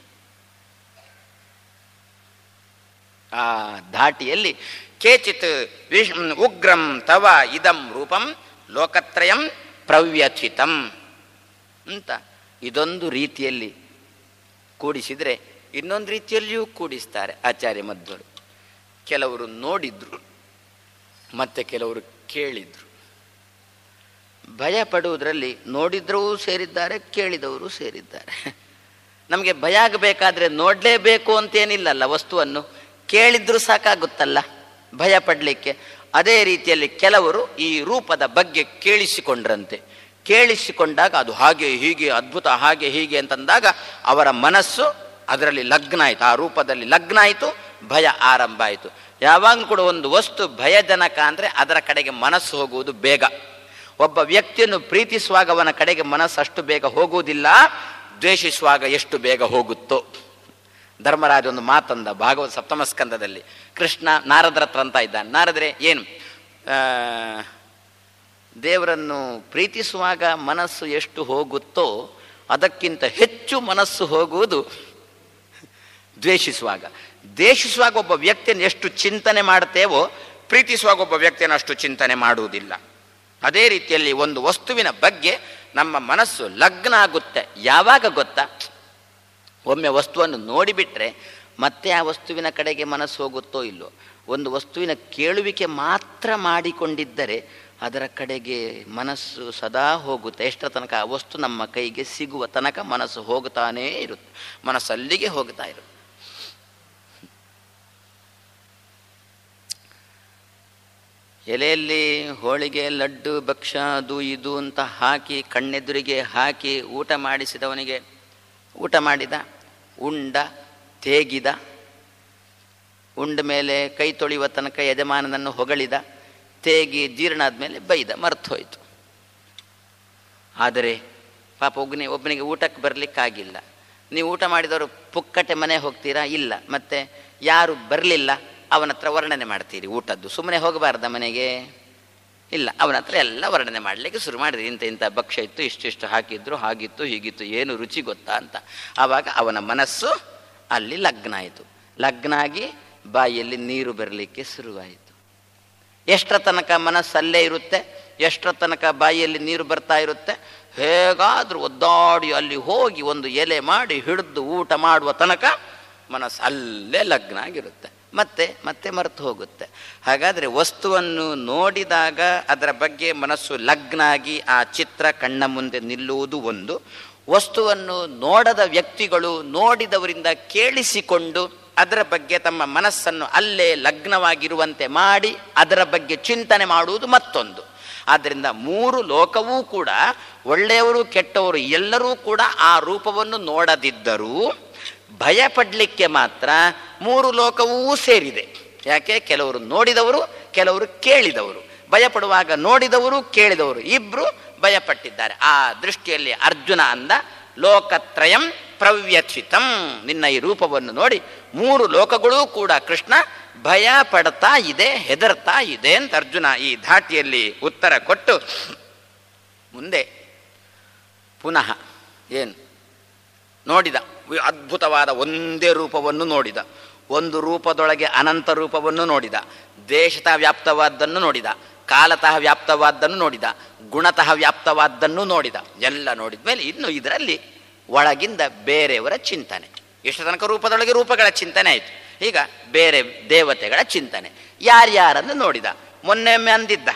ಆ ಧಾಟಿಯಲ್ಲಿ ಕೇಚಿತ್ ವಿಶ್ ಉಗ್ರಂ ತವ ಇದಂ ರೂಪಂ ಲೋಕತ್ರಯಂ ಪ್ರವ್ಯಥಿತಂ ಅಂತ ಇದೊಂದು ರೀತಿಯಲ್ಲಿ ಕೂಡಿಸಿದರೆ ಇನ್ನೊಂದು ರೀತಿಯಲ್ಲಿಯೂ ಕೂಡಿಸ್ತಾರೆ ಆಚಾರ್ಯ ಮಧ್ವರು ಕೆಲವರು ನೋಡಿದ್ರು ಮತ್ತೆ ಕೆಲವರು ಕೇಳಿದ್ರು ಭಯ ಪಡುವುದರಲ್ಲಿ ನೋಡಿದ್ರೂ ಸೇರಿದ್ದಾರೆ ಕೇಳಿದವರು ಸೇರಿದ್ದಾರೆ ನಮಗೆ ಭಯ ಆಗಬೇಕಾದ್ರೆ ನೋಡಲೇಬೇಕು ಅಂತೇನಿಲ್ಲಲ್ಲ ವಸ್ತುವನ್ನು ಕೇಳಿದ್ರೂ ಸಾಕಾಗುತ್ತಲ್ಲ ಭಯ ಪಡಲಿಕ್ಕೆ ಅದೇ ರೀತಿಯಲ್ಲಿ ಕೆಲವರು ಈ ರೂಪದ ಬಗ್ಗೆ ಕೇಳಿಸಿಕೊಂಡ್ರಂತೆ ಕೇಳಿಸಿಕೊಂಡಾಗ ಅದು ಹಾಗೆ ಹೀಗೆ ಅದ್ಭುತ ಹಾಗೆ ಹೀಗೆ ಅಂತಂದಾಗ ಅವರ ಮನಸ್ಸು ಅದರಲ್ಲಿ ಲಗ್ನ ಆಯಿತು ಆ ರೂಪದಲ್ಲಿ ಲಗ್ನ ಆಯಿತು ಭಯ ಆರಂಭ ಆಯಿತು ಯಾವಾಗಲೂ ಕೂಡ ಒಂದು ವಸ್ತು ಭಯಜನಕ ಅಂದರೆ ಅದರ ಕಡೆಗೆ ಮನಸ್ಸು ಹೋಗುವುದು ಬೇಗ ಒಬ್ಬ ವ್ಯಕ್ತಿಯನ್ನು ಪ್ರೀತಿಸುವಾಗ ಅವನ ಕಡೆಗೆ ಮನಸ್ಸು ಅಷ್ಟು ಬೇಗ ಹೋಗುವುದಿಲ್ಲ ದ್ವೇಷಿಸುವಾಗ ಎಷ್ಟು ಬೇಗ ಹೋಗುತ್ತೋ ಧರ್ಮರಾಜ ಒಂದು ಮಾತಂದ ಭಾಗವತ ಸಪ್ತಮ ಸ್ಕಂದದಲ್ಲಿ ಕೃಷ್ಣ ನಾರದರ ಹತ್ರ ಅಂತ ಇದ್ದಾನೆ ನಾರದ್ರೆ ಏನು ಆ, ದೇವರನ್ನು ಪ್ರೀತಿಸುವಾಗ ಮನಸ್ಸು ಎಷ್ಟು ಹೋಗುತ್ತೋ ಅದಕ್ಕಿಂತ ಹೆಚ್ಚು ಮನಸ್ಸು ಹೋಗುವುದು ದ್ವೇಷಿಸುವಾಗ ದ್ವೇಷಿಸುವಾಗ ಒಬ್ಬ ವ್ಯಕ್ತಿಯನ್ನು ಎಷ್ಟು ಚಿಂತನೆ ಮಾಡ್ತೇವೋ ಪ್ರೀತಿಸುವಾಗ ಒಬ್ಬ ವ್ಯಕ್ತಿಯನ್ನು ಅಷ್ಟು ಚಿಂತನೆ ಮಾಡುವುದಿಲ್ಲ ಅದೇ ರೀತಿಯಲ್ಲಿ ಒಂದು ವಸ್ತುವಿನ ಬಗ್ಗೆ ನಮ್ಮ ಮನಸ್ಸು ಲಗ್ನ ಆಗುತ್ತೆ ಯಾವಾಗ ಗೊತ್ತಾ ಒಮ್ಮೆ ವಸ್ತುವನ್ನು ನೋಡಿಬಿಟ್ರೆ ಮತ್ತೆ ಆ ವಸ್ತುವಿನ ಕಡೆಗೆ ಮನಸ್ಸು ಹೋಗುತ್ತೋ ಇಲ್ಲೋ ಒಂದು ವಸ್ತುವಿನ ಕೇಳುವಿಕೆ ಮಾತ್ರ ಮಾಡಿಕೊಂಡಿದ್ದರೆ ಅದರ ಕಡೆಗೆ ಮನಸ್ಸು ಸದಾ ಹೋಗುತ್ತೆ ಎಷ್ಟರ ತನಕ ಆ ವಸ್ತು ನಮ್ಮ ಕೈಗೆ ಸಿಗುವ ತನಕ ಮನಸ್ಸು ಹೋಗ್ತಾನೇ ಇರುತ್ತೆ ಮನಸ್ಸು ಅಲ್ಲಿಗೆ ಹೋಗ್ತಾ ಇರುತ್ತೆ ಎಲೆಯಲ್ಲಿ ಹೋಳಿಗೆ ಲಡ್ಡು ಭಕ್ಷ್ಯ ಅದು ಇದು ಅಂತ ಹಾಕಿ ಕಣ್ಣೆದುರಿಗೆ ಹಾಕಿ ಊಟ ಮಾಡಿಸಿದವನಿಗೆ ಊಟ ಮಾಡಿದ ಉಂಡ ತೇಗಿದ ಉಂಡ ಮೇಲೆ ಕೈ ತೊಳೆಯುವ ತನಕ ಯಜಮಾನನನ್ನು ಹೊಗಳಿದ ತೇಗಿ ಜೀರ್ಣ ಆದಮೇಲೆ ಬೈದ ಮರ್ತು ಹೋಯಿತು ಆದರೆ ಪಾಪ ಒಬ್ಬನೇ ಒಬ್ಬನಿಗೆ ಊಟಕ್ಕೆ ಬರಲಿಕ್ಕಾಗಿಲ್ಲ ನೀವು ಊಟ ಮಾಡಿದವರು ಪುಕ್ಕಟೆ ಮನೆ ಹೋಗ್ತೀರಾ ಇಲ್ಲ ಮತ್ತೆ ಯಾರು ಬರಲಿಲ್ಲ ಅವನ ಹತ್ರ ವರ್ಣನೆ ಮಾಡ್ತೀರಿ ಊಟದ್ದು ಸುಮ್ಮನೆ ಹೋಗಬಾರ್ದ ಮನೆಗೆ ಇಲ್ಲ ಅವನ ಹತ್ರ ಎಲ್ಲ ವರ್ಣನೆ ಮಾಡಲಿಕ್ಕೆ ಶುರು ಮಾಡಿದ್ರಿ ಇಂಥ ಇಂಥ ಭಕ್ಷ್ಯ ಇತ್ತು ಇಷ್ಟಿಷ್ಟು ಹಾಕಿದ್ರು ಹಾಗಿತ್ತು ಹೀಗಿತ್ತು ಏನು ರುಚಿ ಗೊತ್ತಾ ಅಂತ ಆವಾಗ ಅವನ ಮನಸ್ಸು ಅಲ್ಲಿ ಲಗ್ನ ಆಯಿತು ಲಗ್ನ ಆಗಿ ಬಾಯಿಯಲ್ಲಿ ನೀರು ಬರಲಿಕ್ಕೆ ಶುರುವಾಯಿತು ಎಷ್ಟರ ತನಕ ಮನಸ್ಸಲ್ಲೇ ಇರುತ್ತೆ ಎಷ್ಟರ ತನಕ ಬಾಯಿಯಲ್ಲಿ ನೀರು ಬರ್ತಾ ಇರುತ್ತೆ ಹೇಗಾದರೂ ಒದ್ದಾಡಿ ಅಲ್ಲಿ ಹೋಗಿ ಒಂದು ಎಲೆ ಮಾಡಿ ಹಿಡಿದು ಊಟ ಮಾಡುವ ತನಕ ಮನಸ್ಸು ಅಲ್ಲೇ ಲಗ್ನ ಆಗಿರುತ್ತೆ ಮತ್ತೆ ಮತ್ತೆ ಮರೆತು ಹೋಗುತ್ತೆ ಹಾಗಾದರೆ ವಸ್ತುವನ್ನು ನೋಡಿದಾಗ ಅದರ ಬಗ್ಗೆ ಮನಸ್ಸು ಲಗ್ನ ಆಗಿ ಆ ಚಿತ್ರ ಕಣ್ಣ ಮುಂದೆ ನಿಲ್ಲುವುದು ಒಂದು ವಸ್ತುವನ್ನು ನೋಡದ ವ್ಯಕ್ತಿಗಳು ನೋಡಿದವರಿಂದ ಕೇಳಿಸಿಕೊಂಡು ಅದರ ಬಗ್ಗೆ ತಮ್ಮ ಮನಸ್ಸನ್ನು ಅಲ್ಲೇ ಲಗ್ನವಾಗಿರುವಂತೆ ಮಾಡಿ ಅದರ ಬಗ್ಗೆ ಚಿಂತನೆ ಮಾಡುವುದು ಮತ್ತೊಂದು ಆದ್ದರಿಂದ ಮೂರು ಲೋಕವೂ ಕೂಡ ಒಳ್ಳೆಯವರು ಕೆಟ್ಟವರು ಎಲ್ಲರೂ ಕೂಡ ಆ ರೂಪವನ್ನು ನೋಡದಿದ್ದರೂ ಭಯಪಡಲಿಕ್ಕೆ ಮಾತ್ರ ಮೂರು ಲೋಕವೂ ಸೇರಿದೆ ಯಾಕೆ ಕೆಲವರು ನೋಡಿದವರು ಕೆಲವರು ಕೇಳಿದವರು ಭಯಪಡುವಾಗ ನೋಡಿದವರು ಕೇಳಿದವರು ಇಬ್ಬರು ಭಯಪಟ್ಟಿದ್ದಾರೆ ಆ ದೃಷ್ಟಿಯಲ್ಲಿ ಅರ್ಜುನ ಅಂದ ಲೋಕತ್ರಯಂ ಪ್ರವ್ಯಥಿತಂ ನಿನ್ನ ಈ ರೂಪವನ್ನು ನೋಡಿ ಮೂರು ಲೋಕಗಳೂ ಕೂಡ ಕೃಷ್ಣ ಭಯ ಪಡ್ತಾ ಇದೆ ಹೆದರ್ತಾ ಇದೆ ಅಂತ ಅರ್ಜುನ ಈ ಧಾಟಿಯಲ್ಲಿ ಉತ್ತರ ಕೊಟ್ಟು ಮುಂದೆ ಪುನಃ ಏನು ನೋಡಿದ ಅದ್ಭುತವಾದ ಒಂದೇ ರೂಪವನ್ನು ನೋಡಿದ ಒಂದು ರೂಪದೊಳಗೆ ಅನಂತ ರೂಪವನ್ನು ನೋಡಿದ ದೇಶತಃ ವ್ಯಾಪ್ತವಾದ್ದನ್ನು ನೋಡಿದ ಕಾಲತಃ ವ್ಯಾಪ್ತವಾದ್ದನ್ನು ನೋಡಿದ ಗುಣತಃ ವ್ಯಾಪ್ತವಾದ್ದನ್ನು ನೋಡಿದ ಎಲ್ಲ ನೋಡಿದ ಮೇಲೆ ಇನ್ನು ಇದರಲ್ಲಿ ಒಳಗಿಂದ ಬೇರೆಯವರ ಚಿಂತನೆ ಎಷ್ಟು ತನಕ ರೂಪದೊಳಗೆ ರೂಪಗಳ ಚಿಂತನೆ ಆಯಿತು ಈಗ ಬೇರೆ ದೇವತೆಗಳ ಚಿಂತನೆ ಯಾರ್ಯಾರನ್ನು ನೋಡಿದ ಮೊನ್ನೆಮ್ಮೆ ಅಂದಿದ್ದ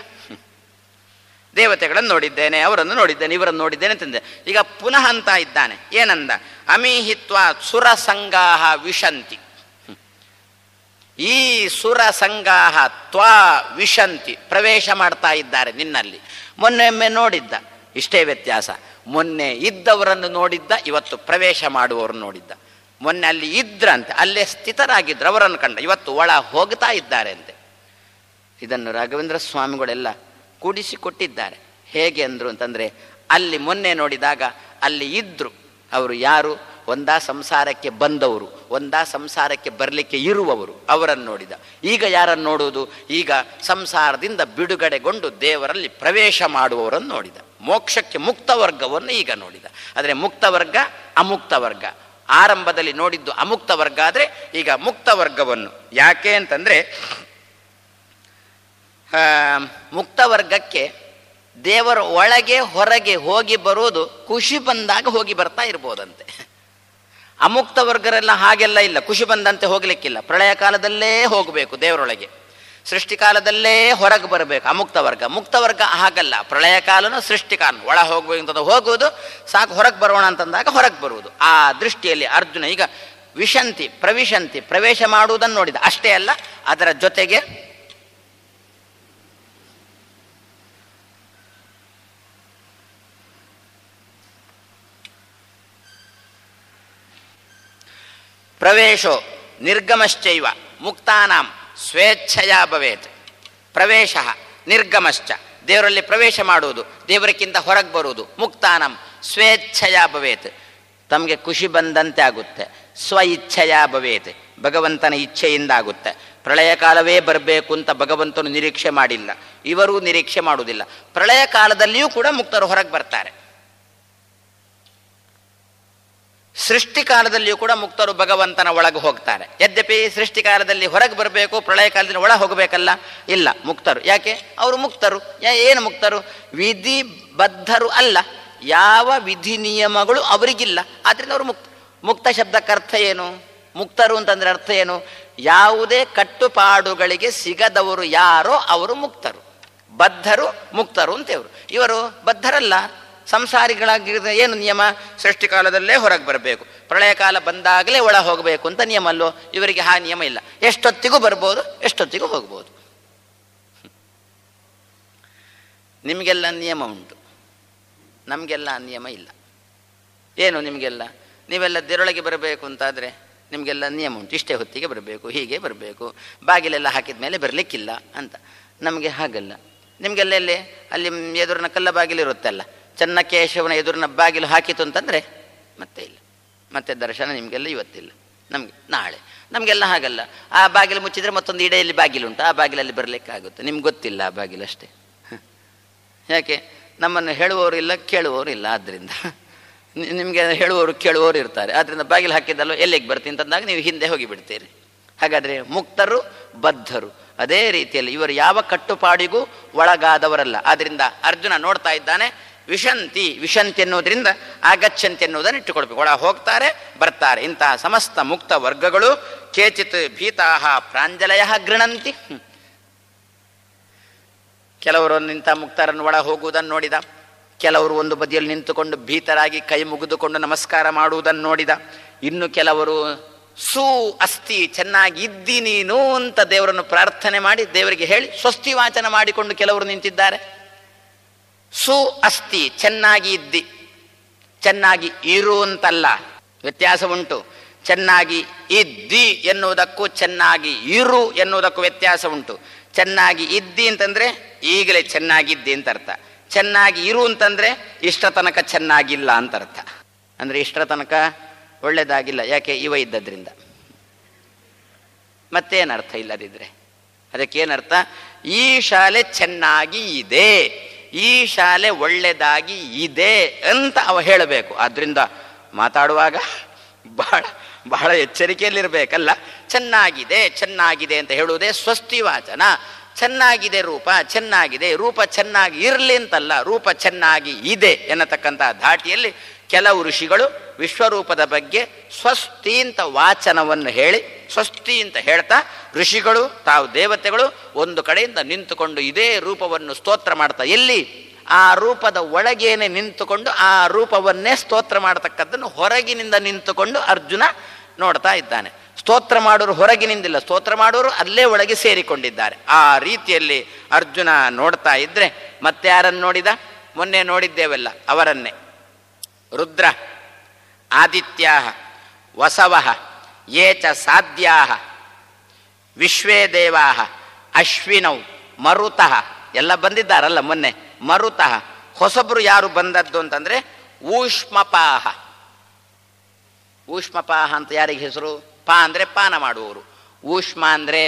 ದೇವತೆಗಳನ್ನು ನೋಡಿದ್ದೇನೆ ಅವರನ್ನು ನೋಡಿದ್ದೇನೆ ಇವರನ್ನು ನೋಡಿದ್ದೇನೆ ಅಂತಂದೆ ಈಗ ಪುನಃ ಅಂತ ಇದ್ದಾನೆ ಏನಂದ ಅಮೀಹಿತ್ವ ಸುರ ಸಂಗಾಹ ವಿಶಂತಿ ಈ ಸುರ ಸಂಗಾಹ ತ್ವಾ ವಿಶಂತಿ ಪ್ರವೇಶ ಮಾಡ್ತಾ ಇದ್ದಾರೆ ನಿನ್ನಲ್ಲಿ ಮೊನ್ನೆಮ್ಮೆ ನೋಡಿದ್ದ ಇಷ್ಟೇ ವ್ಯತ್ಯಾಸ ಮೊನ್ನೆ ಇದ್ದವರನ್ನು ನೋಡಿದ್ದ ಇವತ್ತು ಪ್ರವೇಶ ಮಾಡುವವರನ್ನು ನೋಡಿದ್ದ ಮೊನ್ನೆ ಅಲ್ಲಿ ಇದ್ರಂತೆ ಅಲ್ಲೇ ಸ್ಥಿತರಾಗಿದ್ರು ಅವರನ್ನು ಕಂಡ ಇವತ್ತು ಒಳ ಹೋಗ್ತಾ ಇದ್ದಾರೆ ಅಂತೆ ಇದನ್ನು ರಾಘವೇಂದ್ರ ಸ್ವಾಮಿಗಳೆಲ್ಲ ಕೂಡಿಸಿ ಕೊಟ್ಟಿದ್ದಾರೆ ಹೇಗೆ ಅಂದರು ಅಂತಂದರೆ ಅಲ್ಲಿ ಮೊನ್ನೆ ನೋಡಿದಾಗ ಅಲ್ಲಿ ಇದ್ದರು ಅವರು ಯಾರು ಒಂದಾ ಸಂಸಾರಕ್ಕೆ ಬಂದವರು ಒಂದಾ ಸಂಸಾರಕ್ಕೆ ಬರಲಿಕ್ಕೆ ಇರುವವರು ಅವರನ್ನು ನೋಡಿದ ಈಗ ಯಾರನ್ನು ನೋಡುವುದು ಈಗ ಸಂಸಾರದಿಂದ ಬಿಡುಗಡೆಗೊಂಡು ದೇವರಲ್ಲಿ ಪ್ರವೇಶ ಮಾಡುವವರನ್ನು ನೋಡಿದ ಮೋಕ್ಷಕ್ಕೆ ಮುಕ್ತ ವರ್ಗವನ್ನು ಈಗ ನೋಡಿದ ಆದರೆ ಮುಕ್ತ ವರ್ಗ ಅಮುಕ್ತ ವರ್ಗ ಆರಂಭದಲ್ಲಿ ನೋಡಿದ್ದು ಅಮುಕ್ತ ವರ್ಗ ಆದರೆ ಈಗ ಮುಕ್ತ ವರ್ಗವನ್ನು ಯಾಕೆ ಅಂತಂದರೆ ಮುಕ್ತ ವರ್ಗಕ್ಕೆ ದೇವರ ಒಳಗೆ ಹೊರಗೆ ಹೋಗಿ ಬರೋದು ಖುಷಿ ಬಂದಾಗ ಹೋಗಿ ಬರ್ತಾ ಇರ್ಬೋದಂತೆ ಅಮುಕ್ತ ವರ್ಗರೆಲ್ಲ ಹಾಗೆಲ್ಲ ಇಲ್ಲ ಖುಷಿ ಬಂದಂತೆ ಹೋಗ್ಲಿಕ್ಕಿಲ್ಲ ಪ್ರಳಯ ಕಾಲದಲ್ಲೇ ಹೋಗಬೇಕು ದೇವರೊಳಗೆ ಸೃಷ್ಟಿಕಾಲದಲ್ಲೇ ಹೊರಗೆ ಬರಬೇಕು ಅಮುಕ್ತ ವರ್ಗ ಮುಕ್ತ ವರ್ಗ ಹಾಗಲ್ಲ ಪ್ರಳಯ ಕಾಲನು ಸೃಷ್ಟಿಕಾಲ ಒಳ ಹೋಗ್ಬೇಕು ಅಂತ ಹೋಗುವುದು ಸಾಕು ಹೊರಗೆ ಬರೋಣ ಅಂತಂದಾಗ ಹೊರಗೆ ಬರುವುದು ಆ ದೃಷ್ಟಿಯಲ್ಲಿ ಅರ್ಜುನ ಈಗ ವಿಶಂತಿ ಪ್ರವಿಶಂತಿ ಪ್ರವೇಶ ಮಾಡುವುದನ್ನು ನೋಡಿದ ಅಷ್ಟೇ ಅಲ್ಲ ಅದರ ಜೊತೆಗೆ ಪ್ರವೇಶೋ ನಿರ್ಗಮಶ್ಚೈವ ಮುಕ್ತಾನಾಂ ಸ್ವೇಚ್ಛೆಯ ಭವೇತ್ ಪ್ರವೇಶ ನಿರ್ಗಮಶ್ಚ ದೇವರಲ್ಲಿ ಪ್ರವೇಶ ಮಾಡುವುದು ದೇವರಕ್ಕಿಂತ ಹೊರಗೆ ಬರುವುದು ಮುಕ್ತಾನಂ ಸ್ವೇಚ್ಛೆಯ ಭವೇತ್ ತಮಗೆ ಖುಷಿ ಬಂದಂತೆ ಆಗುತ್ತೆ ಸ್ವ ಇಚ್ಛೆಯ ಭವೇತ್ ಭಗವಂತನ ಇಚ್ಛೆಯಿಂದ ಆಗುತ್ತೆ ಪ್ರಳಯ ಕಾಲವೇ ಬರಬೇಕು ಅಂತ ಭಗವಂತನು ನಿರೀಕ್ಷೆ ಮಾಡಿಲ್ಲ ಇವರೂ ನಿರೀಕ್ಷೆ ಮಾಡುವುದಿಲ್ಲ ಪ್ರಳಯ ಕಾಲದಲ್ಲಿಯೂ ಕೂಡ ಮುಕ್ತರು ಹೊರಗೆ ಬರ್ತಾರೆ ಸೃಷ್ಟಿ ಕಾಲದಲ್ಲಿಯೂ ಕೂಡ ಮುಕ್ತರು ಭಗವಂತನ ಒಳಗೆ ಹೋಗ್ತಾರೆ ಯದ್ಯಪಿ ಸೃಷ್ಟಿ ಕಾಲದಲ್ಲಿ ಹೊರಗೆ ಬರಬೇಕು ಪ್ರಳಯ ಕಾಲದಲ್ಲಿ ಒಳ ಹೋಗಬೇಕಲ್ಲ ಇಲ್ಲ ಮುಕ್ತರು ಯಾಕೆ ಅವರು ಮುಕ್ತರು ಯಾ ಏನು ಮುಕ್ತರು ವಿಧಿಬದ್ಧರು ಅಲ್ಲ ಯಾವ ವಿಧಿ ನಿಯಮಗಳು ಅವರಿಗಿಲ್ಲ ಆದ್ರಿಂದ ಅವರು ಮುಕ್ತ ಮುಕ್ತ ಶಬ್ದಕ್ಕೆ ಅರ್ಥ ಏನು ಮುಕ್ತರು ಅಂತಂದ್ರೆ ಅರ್ಥ ಏನು ಯಾವುದೇ ಕಟ್ಟುಪಾಡುಗಳಿಗೆ ಸಿಗದವರು ಯಾರೋ ಅವರು ಮುಕ್ತರು ಬದ್ಧರು ಮುಕ್ತರು ಅಂತ ಇವರು ಇವರು ಬದ್ಧರಲ್ಲ ಸಂಸಾರಿಗಳಾಗಿರೋ ಏನು ನಿಯಮ ಸೃಷ್ಟಿಕಾಲದಲ್ಲೇ ಹೊರಗೆ ಬರಬೇಕು ಪ್ರಳಯ ಕಾಲ ಬಂದಾಗಲೇ ಒಳ ಹೋಗಬೇಕು ಅಂತ ನಿಯಮ ಅಲ್ಲೋ ಇವರಿಗೆ ಆ ನಿಯಮ ಇಲ್ಲ ಎಷ್ಟೊತ್ತಿಗೂ ಬರ್ಬೋದು ಎಷ್ಟೊತ್ತಿಗೂ ಹೋಗ್ಬೋದು ನಿಮಗೆಲ್ಲ ನಿಯಮ ಉಂಟು ನಮಗೆಲ್ಲ ಆ ನಿಯಮ ಇಲ್ಲ ಏನು ನಿಮಗೆಲ್ಲ ನೀವೆಲ್ಲ ದೇರೊಳಗೆ ಬರಬೇಕು ಅಂತಾದರೆ ನಿಮಗೆಲ್ಲ ನಿಯಮ ಉಂಟು ಇಷ್ಟೇ ಹೊತ್ತಿಗೆ ಬರಬೇಕು ಹೀಗೆ ಬರಬೇಕು ಬಾಗಿಲೆಲ್ಲ ಹಾಕಿದ ಮೇಲೆ ಬರಲಿಕ್ಕಿಲ್ಲ ಅಂತ ನಮಗೆ ಹಾಗಲ್ಲ ನಿಮಗೆಲ್ಲ ಎಲ್ಲಿ ಅಲ್ಲಿ ಎದುರಿನ ಕಲ್ಲ ಬಾಗಿಲು ಇರುತ್ತಲ್ಲ ಚನ್ನಕೇಶವನ ಎದುರಿನ ಬಾಗಿಲು ಹಾಕಿತು ಅಂತಂದರೆ ಮತ್ತೆ ಇಲ್ಲ ಮತ್ತೆ ದರ್ಶನ ನಿಮಗೆಲ್ಲ ಇವತ್ತಿಲ್ಲ ನಮಗೆ ನಾಳೆ ನಮಗೆಲ್ಲ ಹಾಗಲ್ಲ ಆ ಬಾಗಿಲು ಮುಚ್ಚಿದರೆ ಮತ್ತೊಂದು ಇಡೆಯಲ್ಲಿ ಬಾಗಿಲುಂಟು ಆ ಬಾಗಿಲಲ್ಲಿ ಬರಲಿಕ್ಕಾಗುತ್ತೆ ನಿಮ್ಗೆ ಗೊತ್ತಿಲ್ಲ ಆ ಬಾಗಿಲು ಅಷ್ಟೇ ಯಾಕೆ ನಮ್ಮನ್ನು ಹೇಳುವವರು ಇಲ್ಲ ಕೇಳುವವರು ಇಲ್ಲ ಆದ್ದರಿಂದ ನಿ- ನಿಮಗೆ ಹೇಳುವವರು ಕೇಳುವವರು ಇರ್ತಾರೆ ಆದ್ದರಿಂದ ಬಾಗಿಲು ಹಾಕಿದ್ದಲ್ಲೋ ಎಲ್ಲಿಗೆ ಬರ್ತೀನಿ ಅಂತಂದಾಗ ನೀವು ಹಿಂದೆ ಹೋಗಿ ಬಿಡ್ತೀರಿ ಹಾಗಾದರೆ ಮುಕ್ತರು ಬದ್ಧರು ಅದೇ ರೀತಿಯಲ್ಲಿ ಇವರು ಯಾವ ಕಟ್ಟುಪಾಡಿಗೂ ಒಳಗಾದವರಲ್ಲ ಆದ್ದರಿಂದ ಅರ್ಜುನ ನೋಡ್ತಾ ಇದ್ದಾನೆ ವಿಶಂತಿ ವಿಶಂತಿ ಎನ್ನುವುದರಿಂದ ಆಗಚ್ಚಂತಿ ಎನ್ನುವುದನ್ನು ಇಟ್ಟುಕೊಳ್ಬೇಕು ಒಳ ಹೋಗ್ತಾರೆ ಬರ್ತಾರೆ ಇಂತಹ ಸಮಸ್ತ ಮುಕ್ತ ವರ್ಗಗಳು ಕೇಚಿತ್ ಭೀತಾಹ ಪ್ರಾಂಜಲಯ ಗೃಣಂತಿ ಹ್ಮ್. ಕೆಲವರು ನಿಂತ ಮುಕ್ತರನ್ನು ಒಳ ಹೋಗುವುದನ್ನು ನೋಡಿದ ಕೆಲವರು ಒಂದು ಬದಿಯಲ್ಲಿ ನಿಂತುಕೊಂಡು ಭೀತರಾಗಿ ಕೈ ಮುಗಿದುಕೊಂಡು ನಮಸ್ಕಾರ ಮಾಡುವುದನ್ನು ನೋಡಿದ ಇನ್ನು ಕೆಲವರು ಸು ಅಸ್ತಿ ಚೆನ್ನಾಗಿ ಇದ್ದಿ ನೀನು ಅಂತ ದೇವರನ್ನು ಪ್ರಾರ್ಥನೆ ಮಾಡಿ ದೇವರಿಗೆ ಹೇಳಿ ಸ್ವಸ್ತಿ ವಾಚನ ಮಾಡಿಕೊಂಡು ಕೆಲವರು ನಿಂತಿದ್ದಾರೆ ಸು ಅಸ್ತಿ ಚೆನ್ನಾಗಿ ಇದ್ದಿ ಚೆನ್ನಾಗಿ ಇರು ಅಂತಲ್ಲ ವ್ಯತ್ಯಾಸ ಉಂಟು ಚೆನ್ನಾಗಿ ಇದ್ದಿ ಎನ್ನುವುದಕ್ಕೂ ಚೆನ್ನಾಗಿ ಇರು ಎನ್ನುವುದಕ್ಕೂ ವ್ಯತ್ಯಾಸ ಉಂಟು ಚೆನ್ನಾಗಿ ಇದ್ದಿ ಅಂತಂದ್ರೆ ಈಗಲೇ ಚೆನ್ನಾಗಿದ್ದಿ ಅಂತ ಅರ್ಥ ಚೆನ್ನಾಗಿ ಇರು ಅಂತಂದ್ರೆ ಇಷ್ಟ ತನಕ ಚೆನ್ನಾಗಿಲ್ಲ ಅಂತ ಅರ್ಥ ಅಂದ್ರೆ ಇಷ್ಟರ ತನಕ ಒಳ್ಳೇದಾಗಿಲ್ಲ ಯಾಕೆ ಇವ ಇದ್ದದ್ರಿಂದ ಮತ್ತೇನರ್ಥ ಇಲ್ಲದಿದ್ರೆ ಅದಕ್ಕೇನರ್ಥ ಈ ಶಾಲೆ ಚೆನ್ನಾಗಿ ಇದೆ ಈ ಶಾಲೆ ಒಳ್ಳೆದಾಗಿ ಇದೆ ಅಂತ ಅವ ಹೇಳಬೇಕು ಆದ್ರಿಂದ ಮಾತಾಡುವಾಗ ಬಹಳ ಬಹಳ ಎಚ್ಚರಿಕೆಯಲ್ಲಿರಬೇಕಲ್ಲ ಚೆನ್ನಾಗಿದೆ ಚೆನ್ನಾಗಿದೆ ಅಂತ ಹೇಳುವುದೇ ಸ್ವಸ್ತಿ ವಾಚನ ಚೆನ್ನಾಗಿದೆ ರೂಪ ಚೆನ್ನಾಗಿದೆ ರೂಪ ಚೆನ್ನಾಗಿ ಇರಲಿ ಅಂತಲ್ಲ ರೂಪ ಚೆನ್ನಾಗಿ ಇದೆ ಎನ್ನತಕ್ಕಂಥ ಧಾಟಿಯಲ್ಲಿ ಕೆಲವು ಋಷಿಗಳು ವಿಶ್ವರೂಪದ ಬಗ್ಗೆ ಸ್ವಸ್ತಿ ಅಂತ ವಾಚನವನ್ನು ಹೇಳಿ ಸ್ವಸ್ತಿ ಅಂತ ಹೇಳ್ತಾ ಋಷಿಗಳು ತಾವು ದೇವತೆಗಳು ಒಂದು ಕಡೆಯಿಂದ ನಿಂತುಕೊಂಡು ಇದೇ ರೂಪವನ್ನು ಸ್ತೋತ್ರ ಮಾಡ್ತಾ ಎಲ್ಲಿ ಆ ರೂಪದ ಒಳಗೇನೆ ನಿಂತುಕೊಂಡು ಆ ರೂಪವನ್ನೇ ಸ್ತೋತ್ರ ಮಾಡತಕ್ಕದ್ದನ್ನು ಹೊರಗಿನಿಂದ ನಿಂತುಕೊಂಡು ಅರ್ಜುನ ನೋಡ್ತಾ ಇದ್ದಾನೆ ಸ್ತೋತ್ರ ಮಾಡೋರು ಹೊರಗಿನಿಂದಿಲ್ಲ ಸ್ತೋತ್ರ ಮಾಡೋರು ಅಲ್ಲೇ ಒಳಗೆ ಸೇರಿಕೊಂಡಿದ್ದಾರೆ ಆ ರೀತಿಯಲ್ಲಿ ಅರ್ಜುನ ನೋಡ್ತಾ ಇದ್ರೆ ಮತ್ತೆ ಯಾರನ್ನು ನೋಡಿದ ಮೊನ್ನೆ ನೋಡಿದ್ದೇವಲ್ಲ ಅವರನ್ನೇ ರುದ್ರ ಆದಿತ್ಯ ವಸವ ಯೇ ಚ ಸಾಧ್ಯ ವಿಶ್ವೇ ದೇವಾ ಅಶ್ವಿನೌ ಮರುತಃ ಎಲ್ಲ ಬಂದಿದ್ದಾರಲ್ಲ ಮೊನ್ನೆ ಮರುತಃ ಹೊಸಬ್ರು ಯಾರು ಬಂದದ್ದು ಅಂತಂದ್ರೆ ಊಷ್ಮಪಾಹ ಊಷ್ಮಪಾಹ ಅಂತ ಯಾರಿಗೆ ಹೆಸರು ಪಾ ಅಂದ್ರೆ ಪಾನ ಮಾಡುವವರು ಊಷ್ಮ ಅಂದ್ರೆ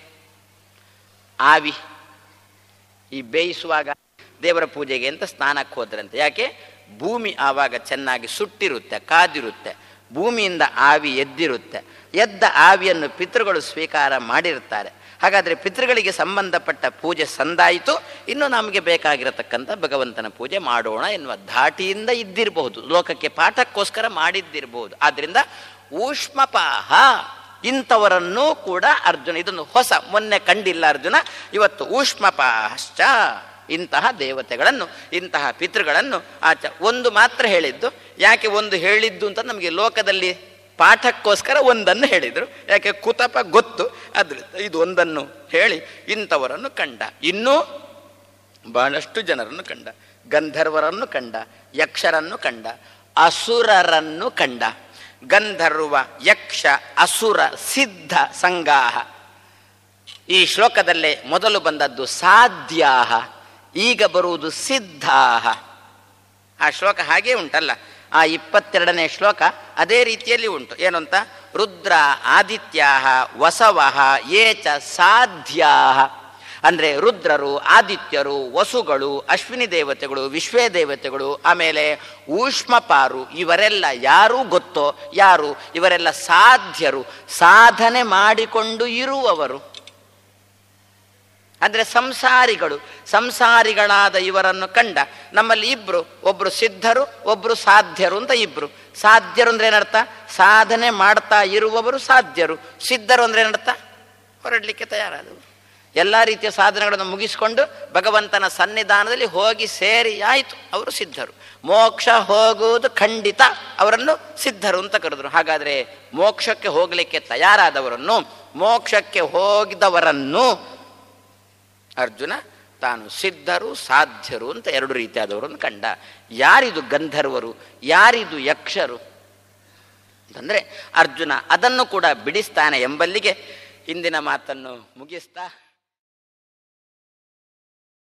ಆವಿ ಈ ಬೇಯಿಸುವಾಗ ದೇವರ ಪೂಜೆಗೆ ಅಂತ ಸ್ನಾನಕ್ಕೆ ಹೋದ್ರಂತೆ ಯಾಕೆ ಭೂಮಿ ಆವಾಗ ಚೆನ್ನಾಗಿ ಸುಟ್ಟಿರುತ್ತೆ ಕಾದಿರುತ್ತೆ ಭೂಮಿಯಿಂದ ಆವಿ ಎದ್ದಿರುತ್ತೆ ಎದ್ದ ಆವಿಯನ್ನು ಪಿತೃಗಳು ಸ್ವೀಕಾರ ಮಾಡಿರ್ತಾರೆ ಹಾಗಾದರೆ ಪಿತೃಗಳಿಗೆ ಸಂಬಂಧಪಟ್ಟ ಪೂಜೆ ಸಂದಾಯಿತು ಇನ್ನು ನಮಗೆ ಬೇಕಾಗಿರತಕ್ಕಂಥ ಭಗವಂತನ ಪೂಜೆ ಮಾಡೋಣ ಎನ್ನುವ ಧಾಟಿಯಿಂದ ಇದ್ದಿರಬಹುದು ಲೋಕಕ್ಕೆ ಪಾಠಕ್ಕೋಸ್ಕರ ಮಾಡಿದ್ದಿರಬಹುದು ಆದ್ದರಿಂದ ಊಷ್ಮಪಾಹ ಇಂಥವರನ್ನೂ ಕೂಡ ಅರ್ಜುನ ಇದನ್ನು ಹೊಸ ಮೊನ್ನೆ ಕಂಡಿಲ್ಲ ಅರ್ಜುನ ಇವತ್ತು ಊಷ್ಮಪಾಶ್ಚ ಇಂತಹ ದೇವತೆಗಳನ್ನು ಇಂತಹ ಪಿತೃಗಳನ್ನು ಆಚ ಒಂದು ಮಾತ್ರ ಹೇಳಿದ್ದು ಯಾಕೆ ಒಂದು ಹೇಳಿದ್ದು ಅಂತ ನಮಗೆ ಲೋಕದಲ್ಲಿ ಪಾಠಕ್ಕೋಸ್ಕರ ಒಂದನ್ನು ಹೇಳಿದರು ಯಾಕೆ ಕುತಪ ಗೊತ್ತು ಅದರಿಂದ ಇದು ಒಂದನ್ನು ಹೇಳಿ ಇಂಥವರನ್ನು ಕಂಡ ಇನ್ನೂ ಬಹಳಷ್ಟು ಜನರನ್ನು ಕಂಡ ಗಂಧರ್ವರನ್ನು ಕಂಡ ಯಕ್ಷರನ್ನು ಕಂಡ ಅಸುರರನ್ನು ಕಂಡ ಗಂಧರ್ವ ಯಕ್ಷ ಅಸುರ ಸಿದ್ಧ ಸಂಗಾಹ ಈ ಶ್ಲೋಕದಲ್ಲೇ ಮೊದಲು ಬಂದದ್ದು ಸಾಧ್ಯಾಹ ಈಗ ಬರುವುದು ಸಿದ್ಧಾಹ ಆ ಶ್ಲೋಕ ಹಾಗೇ ಉಂಟಲ್ಲ ಆ ಇಪ್ಪತ್ತೆರಡನೇ ಶ್ಲೋಕ ಅದೇ ರೀತಿಯಲ್ಲಿ ಉಂಟು ಏನು ಅಂತ ರುದ್ರ ಆದಿತ್ಯ ವಸವ ಏ ಚ ಸಾಧ್ಯಾಹ ಅಂದರೆ ರುದ್ರರು ಆದಿತ್ಯರು ವಸುಗಳು ಅಶ್ವಿನಿ ದೇವತೆಗಳು ವಿಶ್ವೇ ದೇವತೆಗಳು ಆಮೇಲೆ ಊಷ್ಮಪಾರು ಇವರೆಲ್ಲ ಯಾರು ಗೊತ್ತೋ ಯಾರು ಇವರೆಲ್ಲ ಸಾಧ್ಯರು ಸಾಧನೆ ಮಾಡಿಕೊಂಡು ಇರುವವರು ಅಂದರೆ ಸಂಸಾರಿಗಳು ಸಂಸಾರಿಗಳಾದ ಇವರನ್ನು ಕಂಡ ನಮ್ಮಲ್ಲಿ ಇಬ್ರು ಒಬ್ರು ಸಿದ್ಧರು ಒಬ್ರು ಸಾಧ್ಯರು ಅಂತ ಇಬ್ರು ಸಾಧ್ಯರು ಅಂದ್ರೆ ಏನರ್ಥ ಸಾಧನೆ ಮಾಡ್ತಾ ಇರುವವರು ಸಾಧ್ಯರು ಸಿದ್ಧರು ಅಂದ್ರೆ ಏನರ್ಥ ಹೊರಡಲಿಕ್ಕೆ ತಯಾರಾದವರು ಎಲ್ಲ ರೀತಿಯ ಸಾಧನೆಗಳನ್ನು ಮುಗಿಸಿಕೊಂಡು ಭಗವಂತನ ಸನ್ನಿಧಾನದಲ್ಲಿ ಹೋಗಿ ಸೇರಿ ಆಯಿತು ಅವರು ಸಿದ್ಧರು ಮೋಕ್ಷ ಹೋಗುವುದು ಖಂಡಿತ ಅವರನ್ನು ಸಿದ್ಧರು ಅಂತ ಕರೆದ್ರು ಹಾಗಾದರೆ ಮೋಕ್ಷಕ್ಕೆ ಹೋಗಲಿಕ್ಕೆ ತಯಾರಾದವರನ್ನು ಮೋಕ್ಷಕ್ಕೆ ಹೋಗಿದವರನ್ನು ಅರ್ಜುನ ತಾನು ಸಿದ್ಧರು ಸಾಧ್ಯರು ಅಂತ ಎರಡು ರೀತಿಯಾದವರನ್ನು ಕಂಡ ಯಾರಿದು ಗಂಧರ್ವರು ಯಾರಿದು ಯಕ್ಷರು ಅಂತಂದರೆ ಅರ್ಜುನ ಅದನ್ನು ಕೂಡ ಬಿಡಿಸ್ತಾನೆ ಎಂಬಲ್ಲಿಗೆ ಇಂದಿನ ಮಾತನ್ನು ಮುಗಿಸ್ತಾ